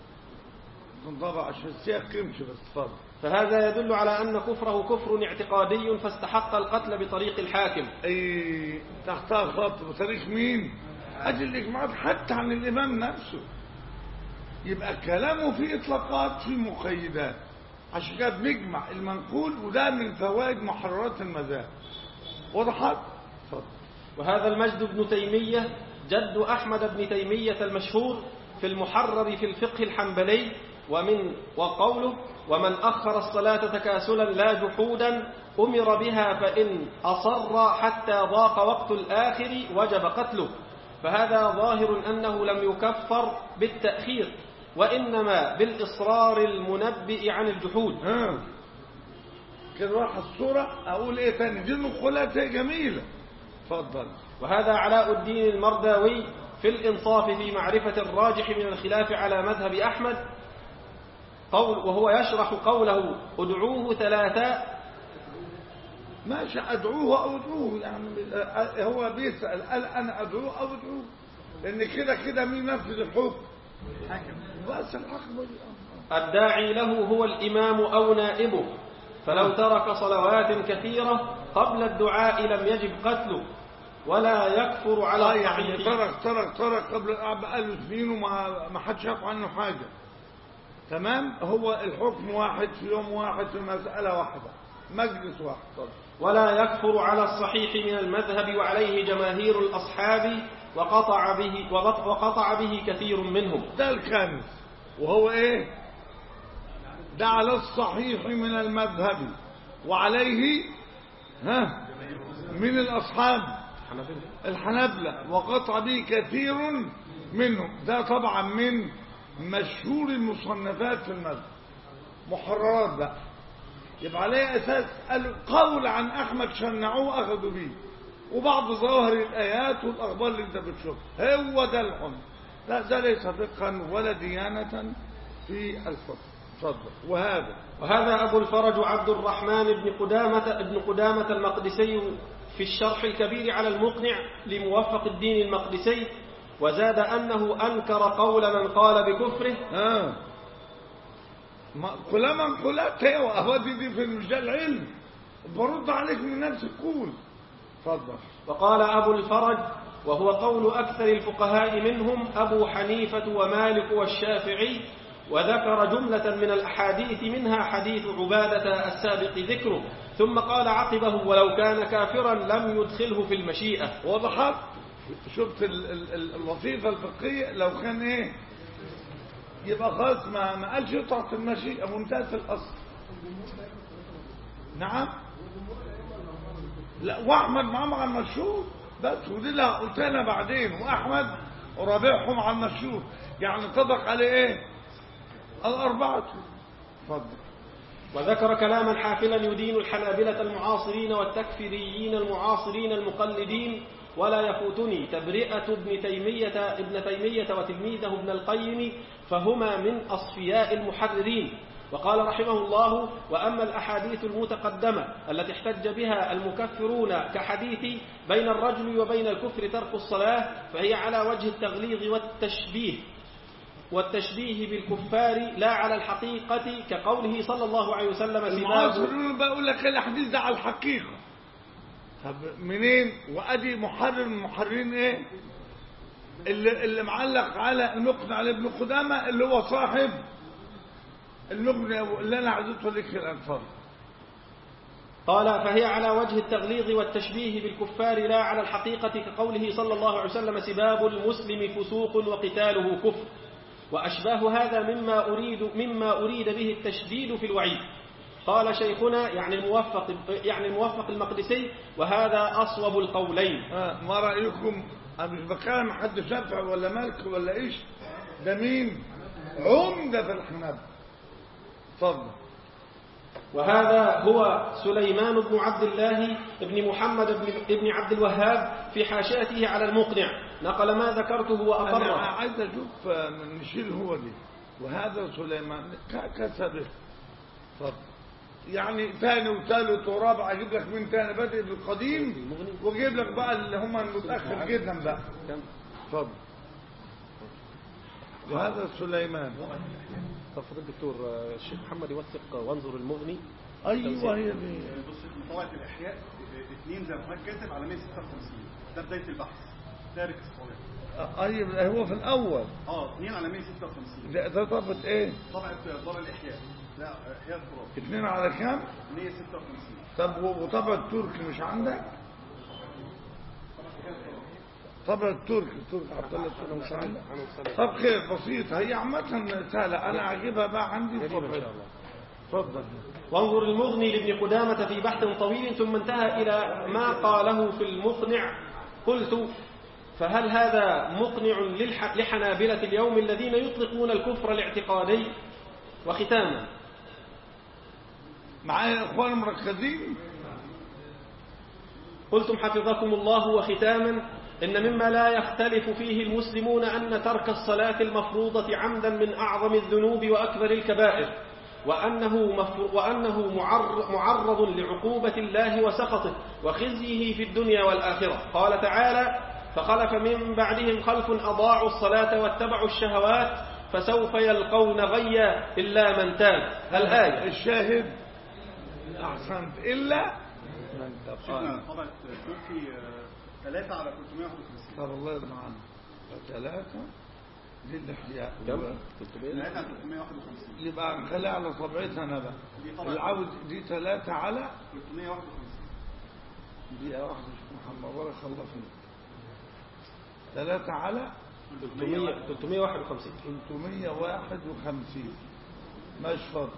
طبعا عشان السياق يمشي بس اتفضل فهذا يدل على أن كفره كفر اعتقادي فاستحق القتل بطريق الحاكم اي تحتها خط بتاريخ مين اجل الاجماعات حتى عن الامام نفسه يبقى كلامه فيه اطلاقات في مقيدات عشان كده بنجمع المنقول وده من فوائد محررات المذاهب وضحت اتفضل وهذا المجد بن تيمية جد أحمد بن تيمية المشهور في المحرر في الفقه الحنبلي ومن وقوله ومن أخر الصلاة تكاسلا لا جحودا أمر بها فإن أصر حتى ضاق وقت الآخر وجب قتله فهذا ظاهر أنه لم يكفر بالتأخير وإنما بالإصرار المنبئ عن الجحود ها كده راح الصورة اقول ايه تاني دي النقولات هي جميلة اتفضل وهذا علاء الدين المرداوي في الإنصاف في معرفة الراجح من الخلاف على مذهب أحمد قول وهو يشرح قوله ادعوه ثلاثا ماشي ادعوه او ادعوه يعني آه، هو بيسأل قال انا ادعوه او ادعوه لان كده كده مين نفذ الحكم بس الحكم الداعي له هو الإمام أو نائبه فلو ترك صلوات كثيرة قبل الدعاء لم يجب قتله ولا يكفر اه على يعني الصحيح ترك ترك ترك قبل الأربع بقاله سنين وما ما حدش يعرف عنه حاجة تمام هو الحكم واحد في يوم واحد في مسألة واحدة مجلس واحد اتفضل. ولا يكفر على الصحيح من المذهب وعليه جماهير الأصحاب وقطع به وقطع به كثير منهم ده الخامس وهو ايه ده على الصحيح من المذهب وعليه ها من الأصحاب الحنابلة وقطع به كثير منهم ده طبعا من مشهور المصنفات في المذهب محررات بقى يبقى عليه أساس القول عن أحمد شنعوه أخذوا به وبعض ظواهر الآيات والأخبار اللي انت بتشوفها هو ده الحمد لا ده ليس فقها ولا ديانة في الفقه اتفضل وهذا وهذا أبو الفرج عبد الرحمن بن قدامة ابن قدامة المقدسي في الشرح الكبير على المقنع لموفق الدين المقدسي وزاد أنه أنكر قول من قال بكفره ها ما كلها منقولات هي وأهوادي دي في المجال العلم برد عليك من نفس الكون اتفضل وقال أبو الفرج وهو قول أكثر الفقهاء منهم أبو حنيفة ومالك والشافعي وذكر جملة من الأحاديث منها حديث عبادة السابق ذكره ثم قال عقبه ولو كان كافرا لم يدخله في المشيئة وضحت شفت ال- ال- ال- اللطيفة الفقهية لو كان ايه يبقى خلاص ما ما قالش يقطع في المشيئة منتهى في الأصل نعم لا واحمد معاه مع المشهور بس ودي اللي قلت لنا بعدين واحمد ورابعهم على المشهور يعني طبق عليه ايه الاربعه اتفضل وذكر كلاما حافلا يدين الحنابلة المعاصرين والتكفيريين المعاصرين المقلدين ولا يفوتني تبرئة ابن تيمية ابن تيمية وتلميذه ابن القيم فهما من أصفياء المحررين وقال رحمه الله وأما الأحاديث المتقدمة التي احتج بها المكفرون كحديث بين الرجل وبين الكفر ترك الصلاة فهي على وجه التغليظ والتشبيه والتشبيه بالكفار لا على الحقيقة كقوله صلى الله عليه وسلم سباب المعاصرون بقول لك الحديث ده على الحقيقة طب منين وادي محرر من المحررين ايه اللي, اللي معلق على المقنع لابن قدامة اللي هو صاحب المغني اللي انا عزوته لك الانفار قال فهي على وجه التغليظ والتشبيه بالكفار لا على الحقيقة كقوله صلى الله عليه وسلم سباب المسلم فسوق وقتاله كفر وأشباه هذا مما أريد مما أريد به التشديد في الوعيد قال شيخنا يعني الموفق يعني الموفق المقدسي وهذا أصوب القولين آه ما رأيكم انا مش بكلم حد شافع ولا مالك ولا ايش ده مين عمدة في الحنابلة اتفضل وهذا هو سليمان بن عبد الله بن محمد بن ابن عبد الوهاب في حاشيته على المقنع نقل ما ذكرته انا وأقره عايز اشوف آه، نشيل هو دي وهذا سليمان ك- كسبه طب يعني ثاني وثالث ورابع اجيب لك من ثاني بادئ بالقديم واجيب لك بقى اللي هم المتاخر جدا بقى كم اتفضل وهذا سليمان طب فضل الدكتور آه، الشيخ محمد يوثق وانظر المغني ايوه هي دي بص مطالعة الإحياء اثنين زي ما حضرتك كاتب على 156 ده بداية البحث تارك الصلاة ايوه هو في الاول اه اثنين على 156 ده ده طبت ايه طبعة دار الإحياء لا إحياء التراب اتنين على كام 156 طب وطبع التركي مش عندك طبع التركي التركي عبد الله التركي مش عندك طب خير بسيط هي عامة سهلة انا عاجبها بقى عندي جميل ان طبع شاء الله اتفضل وانظر المغني لابن قدامة في بحث طويل ثم انتهى إلى ما قاله في المقنع قلت فهل هذا مقنع للح- لحنابلة اليوم الذين يطلقون الكفر الاعتقادي وختاما معايا اخوان مركزين قلتم حفظكم الله وختاما إن مما لا يختلف فيه المسلمون أن ترك الصلاة المفروضة عمدا من أعظم الذنوب وأكبر الكبائر وأنه, مفر وأنه معر معرض لعقوبة الله وسخطه وخزيه في الدنيا والآخرة قال تعالى فخلف من بعدهم خلف أضاعوا الصلاة واتبعوا الشهوات فسوف يلقون غيا إلا من تاب الآية الشاهد احسنت الا من تقال شفنا طبعة تركي ثلاثة على 351 طب الله يرضى عنك ثلاثة للإحياء كم؟ ثلاثة على 351 يبقى نخليها على طبيعتها أنا بقى دي طبعا. العود دي ثلاثة على 351 دقيقة واحدة شوف محمد ولا خلصنا ثلاثة على 300 351 351 ماشي فضل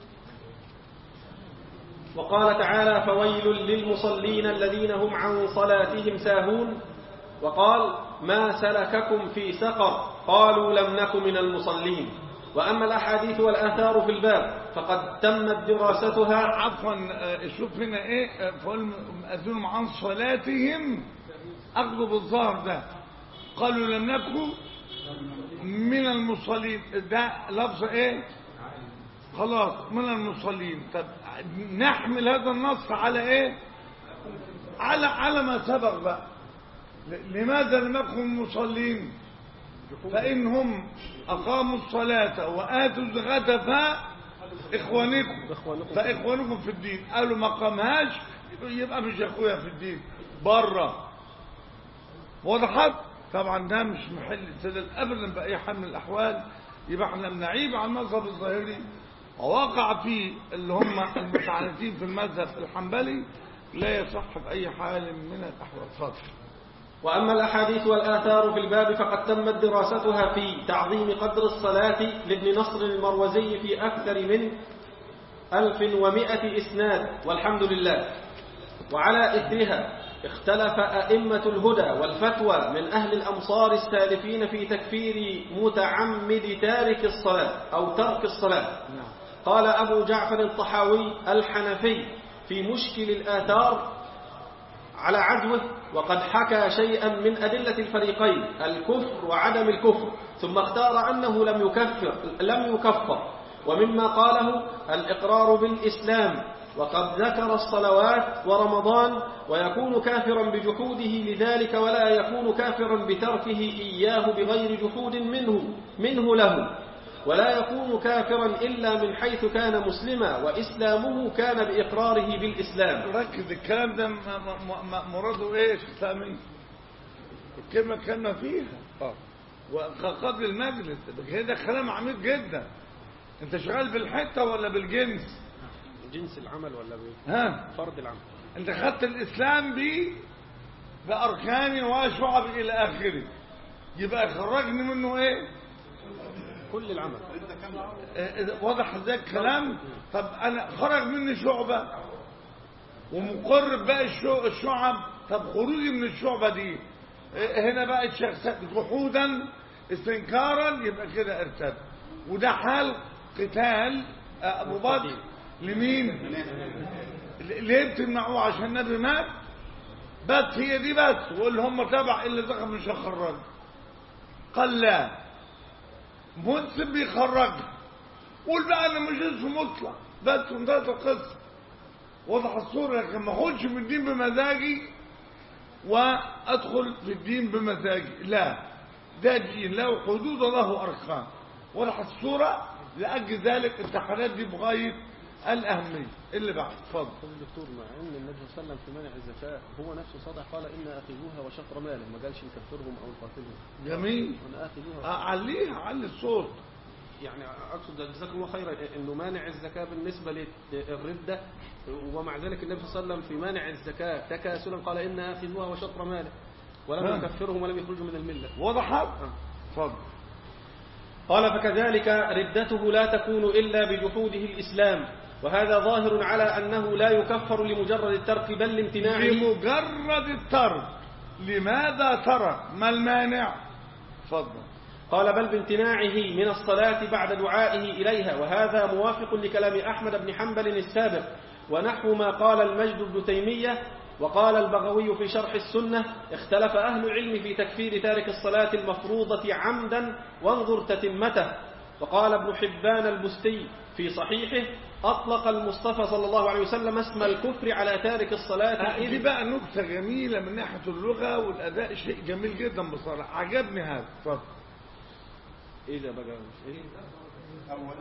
وقال تعالى فويل للمصلين الذين هم عن صلاتهم ساهون وقال ما سلككم في سقر قالوا لم نك من المصلين وأما الأحاديث والآثار في الباب فقد تمت دراستها عفوا آه، شوف هنا ايه آه، فالمؤذنهم عن صلاتهم اخذوا بالظاهر ده قالوا لم نكن من المصلين ده لفظ ايه خلاص من المصلين طب نحمل هذا النص على ايه على على ما سبق بقى ل- لماذا لم يكن مصلين فإنهم أقاموا الصلاة وآتوا الزكاة فإخوانكم إخوانكم. فإخوانكم في الدين قالوا ما قامهاش يبقى مش أخويا في الدين بره وضحت طبعا ده مش محل استدلال أبدا بأي حال من الأحوال يبقى احنا بنعيب على المذهب الظاهري ووقع فيه اللي هم المتعنتين في المذهب الحنبلي لا يصح بأي حال من الأحوال اتفضل وأما الأحاديث والآثار في الباب فقد تمت دراستها في تعظيم قدر الصلاة لابن نصر المروزي في أكثر من ألف ومائة إسناد والحمد لله وعلى إثرها اختلف أئمة الهدى والفتوى من أهل الأمصار السالفين في تكفير متعمد تارك الصلاة أو ترك الصلاة قال أبو جعفر الطحاوي الحنفي في مشكل الآثار على عدوه وقد حكى شيئا من أدلة الفريقين الكفر وعدم الكفر ثم اختار أنه لم يكفر لم يكفر ومما قاله الإقرار بالإسلام وقد ذكر الصلوات ورمضان ويكون كافرا بجحوده لذلك ولا يكون كافرا بتركه إياه بغير جحود منه منه له ولا يكون كافرا إلا من حيث كان مسلما وإسلامه كان بإقراره بالإسلام ركز الكلام ده م- م- م- مراده ايه اسلامي الكلمة كلمة فيها اه وقبل المجلس ده كلام عميق جدا انت شغال بالحتة ولا بالجنس جنس العمل ولا ها بفرض العمل انت خدت الاسلام ب باركانه وشعب الى اخره يبقى خرجني منه ايه كل العمل اه، واضح ازاي الكلام طب انا خرج مني شعبة ومقر باقي الشو- الشعب طب خروجي من الشعبة دي اه، هنا بقى الشخص جحودا استنكارا يبقى كده ارتد وده حال قتال اه، ابو بكر لمين ل- ليه بتمنعوه عشان النبي مات بس هي دي بس واللي هم تبع اللي دخل مش هخرج قال لا منسب بيخرجها قول بقى انا مش اسم مطلق بس انتهت القصه وضح الصوره لكن ما اخدش في الدين بمزاجي وادخل في الدين بمزاجي لا ده دين له حدود له اركان وضح الصوره لاجل ذلك التحريات دي بغايه الاهميه اللي بعد اتفضل طب الدكتور مع ان النبي صلى الله عليه وسلم في منع الزكاه هو نفسه صدق قال ان اخذوها وشطر ماله ما قالش نكفرهم او نقاتلهم جميل وانا اخذوها عليها علي الصوت يعني اقصد جزاكم الله خيرا انه مانع الزكاه بالنسبه للرده ومع ذلك النبي صلى الله عليه وسلم في مانع الزكاه تكاسلا قال ان اخذوها وشطر ماله ولم نعم. يكفرهم ولم يخرجوا من المله وضحت اتفضل قال فكذلك ردته لا تكون إلا بجحوده الإسلام وهذا ظاهر على أنه لا يكفر لمجرد الترك بل لامتناعه لمجرد الترك لماذا ترك ما المانع اتفضل قال بل بامتناعه من الصلاة بعد دعائه إليها وهذا موافق لكلام أحمد بن حنبل السابق ونحو ما قال المجد بن تيمية وقال البغوي في شرح السنة اختلف أهل العلم في تكفير تارك الصلاة المفروضة عمدا وانظر تتمته وقال ابن حبان البستي في صحيحه أطلق المصطفى صلى الله عليه وسلم اسم الكفر على تارك الصلاة آه، دي إذ بقى نكتة جميلة من ناحية اللغة والأداء شيء جميل جدا بصراحة عجبني هذا اتفضل إيه ده بقى إيه؟ أول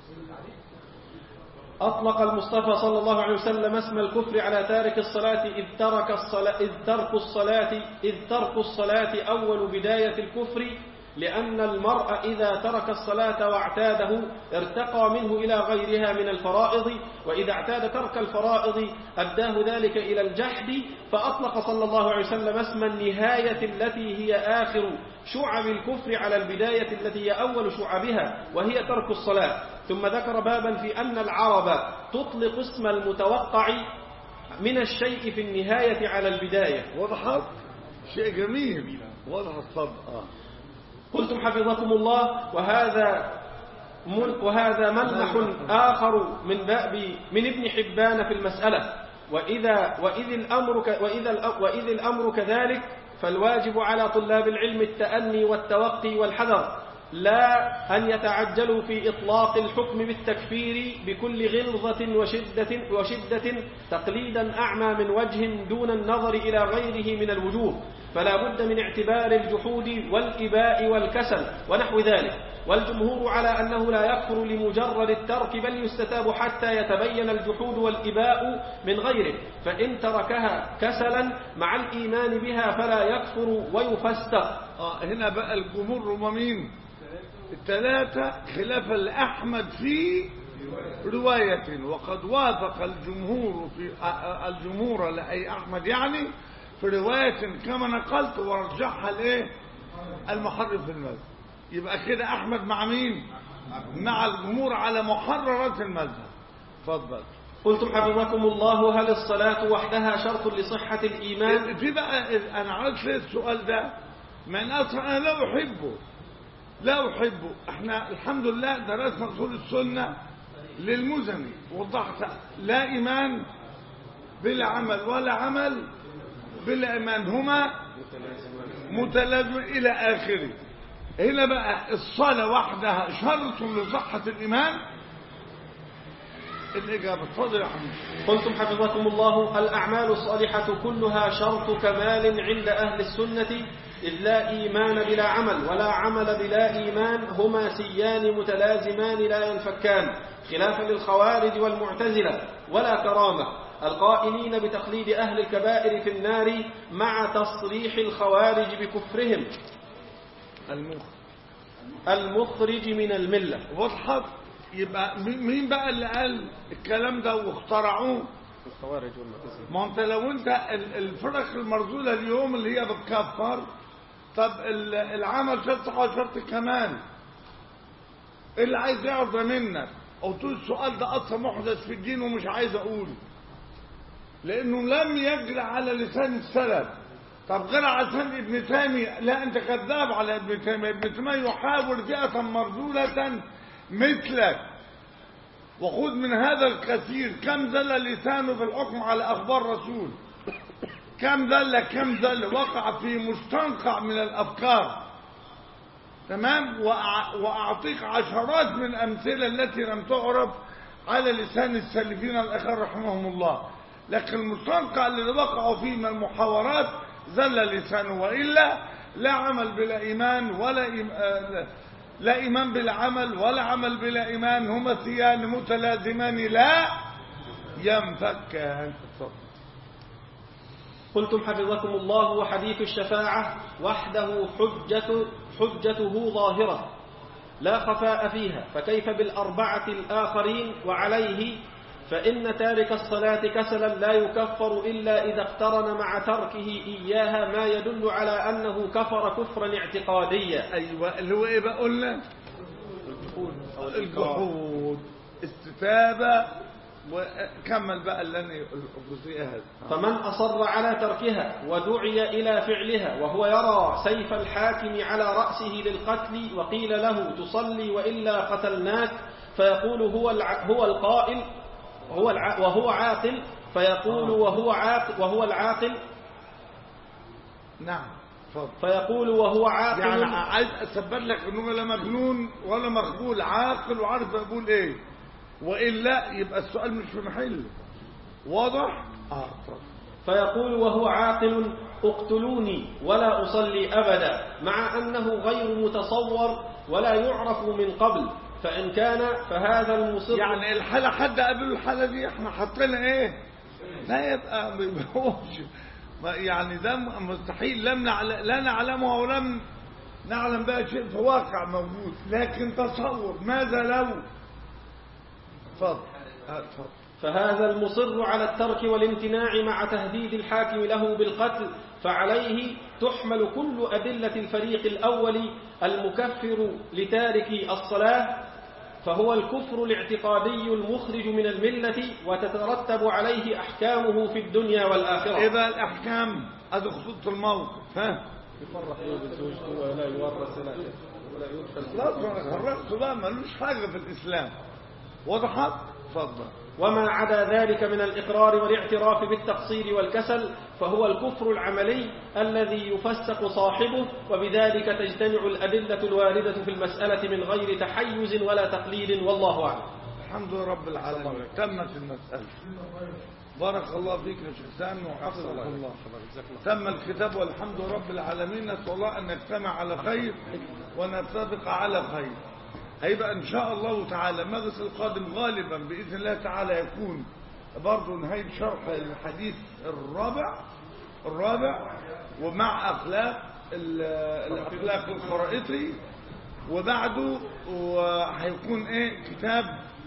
أطلق المصطفى صلى الله عليه وسلم اسم الكفر على تارك الصلاة إذ ترك الصلاة إذ ترك الصلاة إذ ترك الصلاة أول بداية الكفر لأن المرء إذا ترك الصلاة واعتاده ارتقى منه إلى غيرها من الفرائض وإذا اعتاد ترك الفرائض أداه ذلك إلى الجحد فأطلق صلى الله عليه وسلم اسم النهاية التي هي آخر شعب الكفر على البداية التي هي أول شعبها وهي ترك الصلاة ثم ذكر بابا في أن العرب تطلق اسم المتوقع من الشيء في النهاية على البداية وضحت شيء جميل وضح الصدق آه. قلتم حفظكم الله وهذا من وهذا ملمح آخر من باب من ابن حبان في المسألة وإذا وإذ الأمر ك وإذا الأ- وإذ الأمر كذلك فالواجب على طلاب العلم التأني والتوقي والحذر لا أن يتعجلوا في إطلاق الحكم بالتكفير بكل غلظة وشدة وشدة تقليدا أعمى من وجه دون النظر إلى غيره من الوجوه فلا بد من اعتبار الجحود والإباء والكسل ونحو ذلك والجمهور على أنه لا يكفر لمجرد الترك بل يستتاب حتى يتبين الجحود والإباء من غيره فإن تركها كسلا مع الإيمان بها فلا يكفر ويفسق آه هنا بقى الجمهور هم مين الثلاثة خلافا لأحمد في رواية وقد وافق الجمهور في آه، آه، الجمهور لأي أحمد يعني في رواية كما نقلت ورجحها الايه المحرر في المذهب يبقى كده أحمد مع مين مع الجمهور على محررات المذهب اتفضل قلتم حفظكم الله هل الصلاة وحدها شرط لصحة الإيمان في بقى انا عرفت ليه السؤال ده مع ان اصلا انا لا احبه لا احبه احنا الحمد لله درسنا اصول السنه للمزني وضحت لا ايمان بلا عمل ولا عمل بلا ايمان هما متلازم الى اخره هنا بقى الصلاه وحدها شرط لصحه الايمان الاجابه اتفضل يا حبيبي قلتم حفظكم الله الأعمال الصالحة كلها شرط كمال عند أهل السنة إذ لا إيمان بلا عمل ولا عمل بلا إيمان هما سيان متلازمان لا ينفكان خلافا للخوارج والمعتزلة ولا كرامة القائلين بتخليد أهل الكبائر في النار مع تصريح الخوارج بكفرهم المخ المخرج من الملة وضحت يبقى مين مين بقى اللي قال الكلام ده واخترعوه الخوارج والمعتزلة ما انت لو انت ال- الفرق المرذوله اليوم اللي هي بتكفر طب ال- العمل شرط صحة شرط كمال ايه اللي عايز يعرض منك او تقول السؤال ده اصلا محدث في الدين ومش عايز اقوله لانه لم يجري على لسان السلف طب غير على لسان ابن تيميه لا انت كذاب على ابن تيميه ابن تيميه يحاول فئه مرذوله مثلك وخذ من هذا الكثير كم زل لسانه في الحكم على اخبار رسول كم ذلة كم ذلة وقع في مستنقع من الأفكار تمام وأع- وأعطيك عشرات من الأمثلة التي لم تعرف على لسان السلفين الأخر رحمهم الله لكن المستنقع الذي وقعوا فيه من المحاورات زل لسانه وإلا لا عمل بلا إيمان ولا إيم... آه، لا- لا إيمان بلا عمل ولا عمل بلا إيمان هما ثيان متلازمان لا ينفكان قلتم حفظكم الله وحديث الشفاعة وحده حجة حجته ظاهرة لا خفاء فيها فكيف بالأربعة الآخرين وعليه فإن تارك الصلاة كسلا لا يكفر إلا إذا اقترن مع تركه إياها ما يدل على أنه كفر كفرا اعتقاديا أيوة اللي هو إيه بقى قلنا الجحود استتابة وكمل بقى اللي أنا الجزئية هذه فمن أصر على تركها ودعي إلى فعلها وهو يرى سيف الحاكم على رأسه للقتل وقيل له تصلي وإلا قتلناك فيقول هو الع... هو القائل هو الع... وهو عاقل فيقول وهو عاقل وهو العاقل نعم اتفضل فيقول وهو عاقل يعني عايز اثبت لك انه لا مجنون ولا مخبول عاقل وعارف يقول ايه والا يبقى السؤال مش في محله واضح اه اتفضل فيقول وهو عاقل اقتلوني ولا أصلي أبدا مع أنه غير متصور ولا يعرف من قبل فإن كان فهذا المصر يعني الحالة حد قبل الحالة دي احنا حطينا ايه لا يبقى ما يبقوش ما- يعني ده م- مستحيل لم نعل... لا نعلمه ولم نعلم بقى شيء في واقع موجود لكن تصور ماذا لو اتفضل آه، اتفضل فهذا المصر على الترك والامتناع مع تهديد الحاكم له بالقتل فعليه تحمل كل أدلة الفريق الأول المكفر لتارك الصلاة فهو الكفر الاعتقادي المخرج من الملة وتترتب عليه أحكامه في الدنيا ايه والآخرة بقى الاحكام ادي خطوط الموقف ها يفرق بين الزوج ولا يورث ولا ولا يدخل خلاص انا خرجت بقى ملوش حاجه في الاسلام وضحت اتفضل وما عدا ذلك من الإقرار والاعتراف بالتقصير والكسل فهو الكفر العملي الذي يفسق صاحبه وبذلك تجتمع الأدلة الواردة في المسألة من غير تحيز ولا تقليد والله أعلم الحمد لله رب العالمين تمت المسألة بارك الله فيك يا شيخ سامي وحفظك الله تم الكتاب والحمد لله رب العالمين نسأل الله أن نجتمع على خير ونتفق على خير هيبقى إن شاء الله تعالى المجلس القادم غالبا بإذن الله تعالى يكون برضه نهاية شرح الحديث الرابع الرابع ومع أخلاق ال- الأخلاق الخرائطي وبعده وهيكون إيه كتاب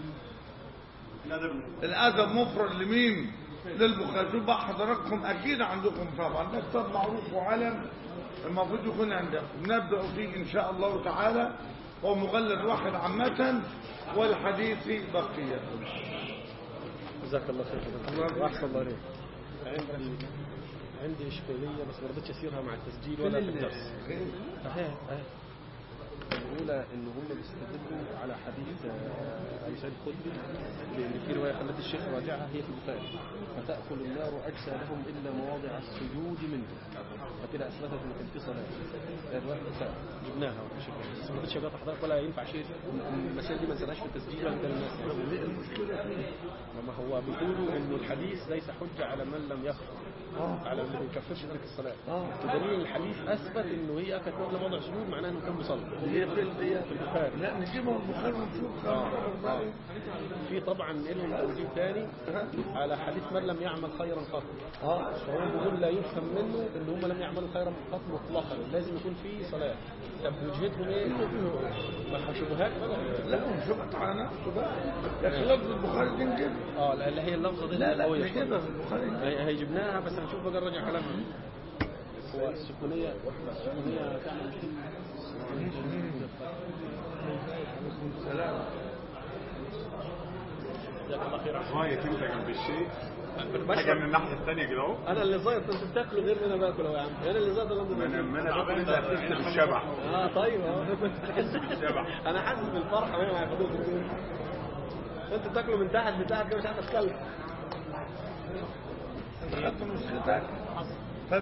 الادب مفرد لمين للبخاري شوف بقى حضراتكم اكيد عندكم طبعا ده كتاب معروف وعلم المفروض يكون عندكم نبدا فيه ان شاء الله تعالى هو مغلد واحد عامه والحديث بقيه جزاك الله خير واحسن الله عليك عندي عندي اشكاليه بس ما رضيتش اسيرها مع التسجيل ولا في الدرس اهي اهي الاولى ان هم بيستدلوا على حديث آه، ابي سعيد الخدري لان في روايه خلت الشيخ راجعها هي في البخاري فتاكل النار اجسادهم الا مواضع السجود منه فكده اثبتت ان كان في صلاه ده الروايه البخاري جبناها ولا شيء بس ما رضيتش اقاطع حضرتك ولا ينفع شيء المسائل دي ما نسالهاش في التسجيل ولا نسال الناس لما هو بيقولوا انه الحديث ليس حجه على من لم يخرج على اللي ما بيكفرش ترك الصلاه بدليل الحديث اثبت انه هي كانت واخده موضع سجود معناه انه كان بيصلي هي في ال- هي في البخاري لا نجيبهم البخاري ونشوف آه. في طبعا لهم توجيه ثاني على حديث من لم يعمل خيرا قط اه فهو بيقول لا يفهم منه ان هم لم يعملوا خيرا قط مطلقا لازم يكون في صلاه طب وجهتهم ايه؟ ما شبهات بقى لا ونشوف على نفسه بقى لكن لفظ البخاري تنجب اه لا اللي هي اللفظه دي لا لا قوية شوية. نجيبها في البخاري هي هي جبناها بس هنشوف بقى نرجع كلامها هو السكونية السكونية تعمل سلام جزاك الله خير غاية انت جنب الشيء بشرب. حاجة من الناحية الثانية كده اهو انا اللي زايد انت بتاكله غير ما انا باكله يا عم انا اللي زايد ولا ما انا انت ما انا باكل انت هتحس بالشبع اه طيب اهو بالشبع. انا حاسس بالفرحه وانا مع حدود انت بتاكله من تحت لتحت كده مش عارف اتكلم خدت نسختك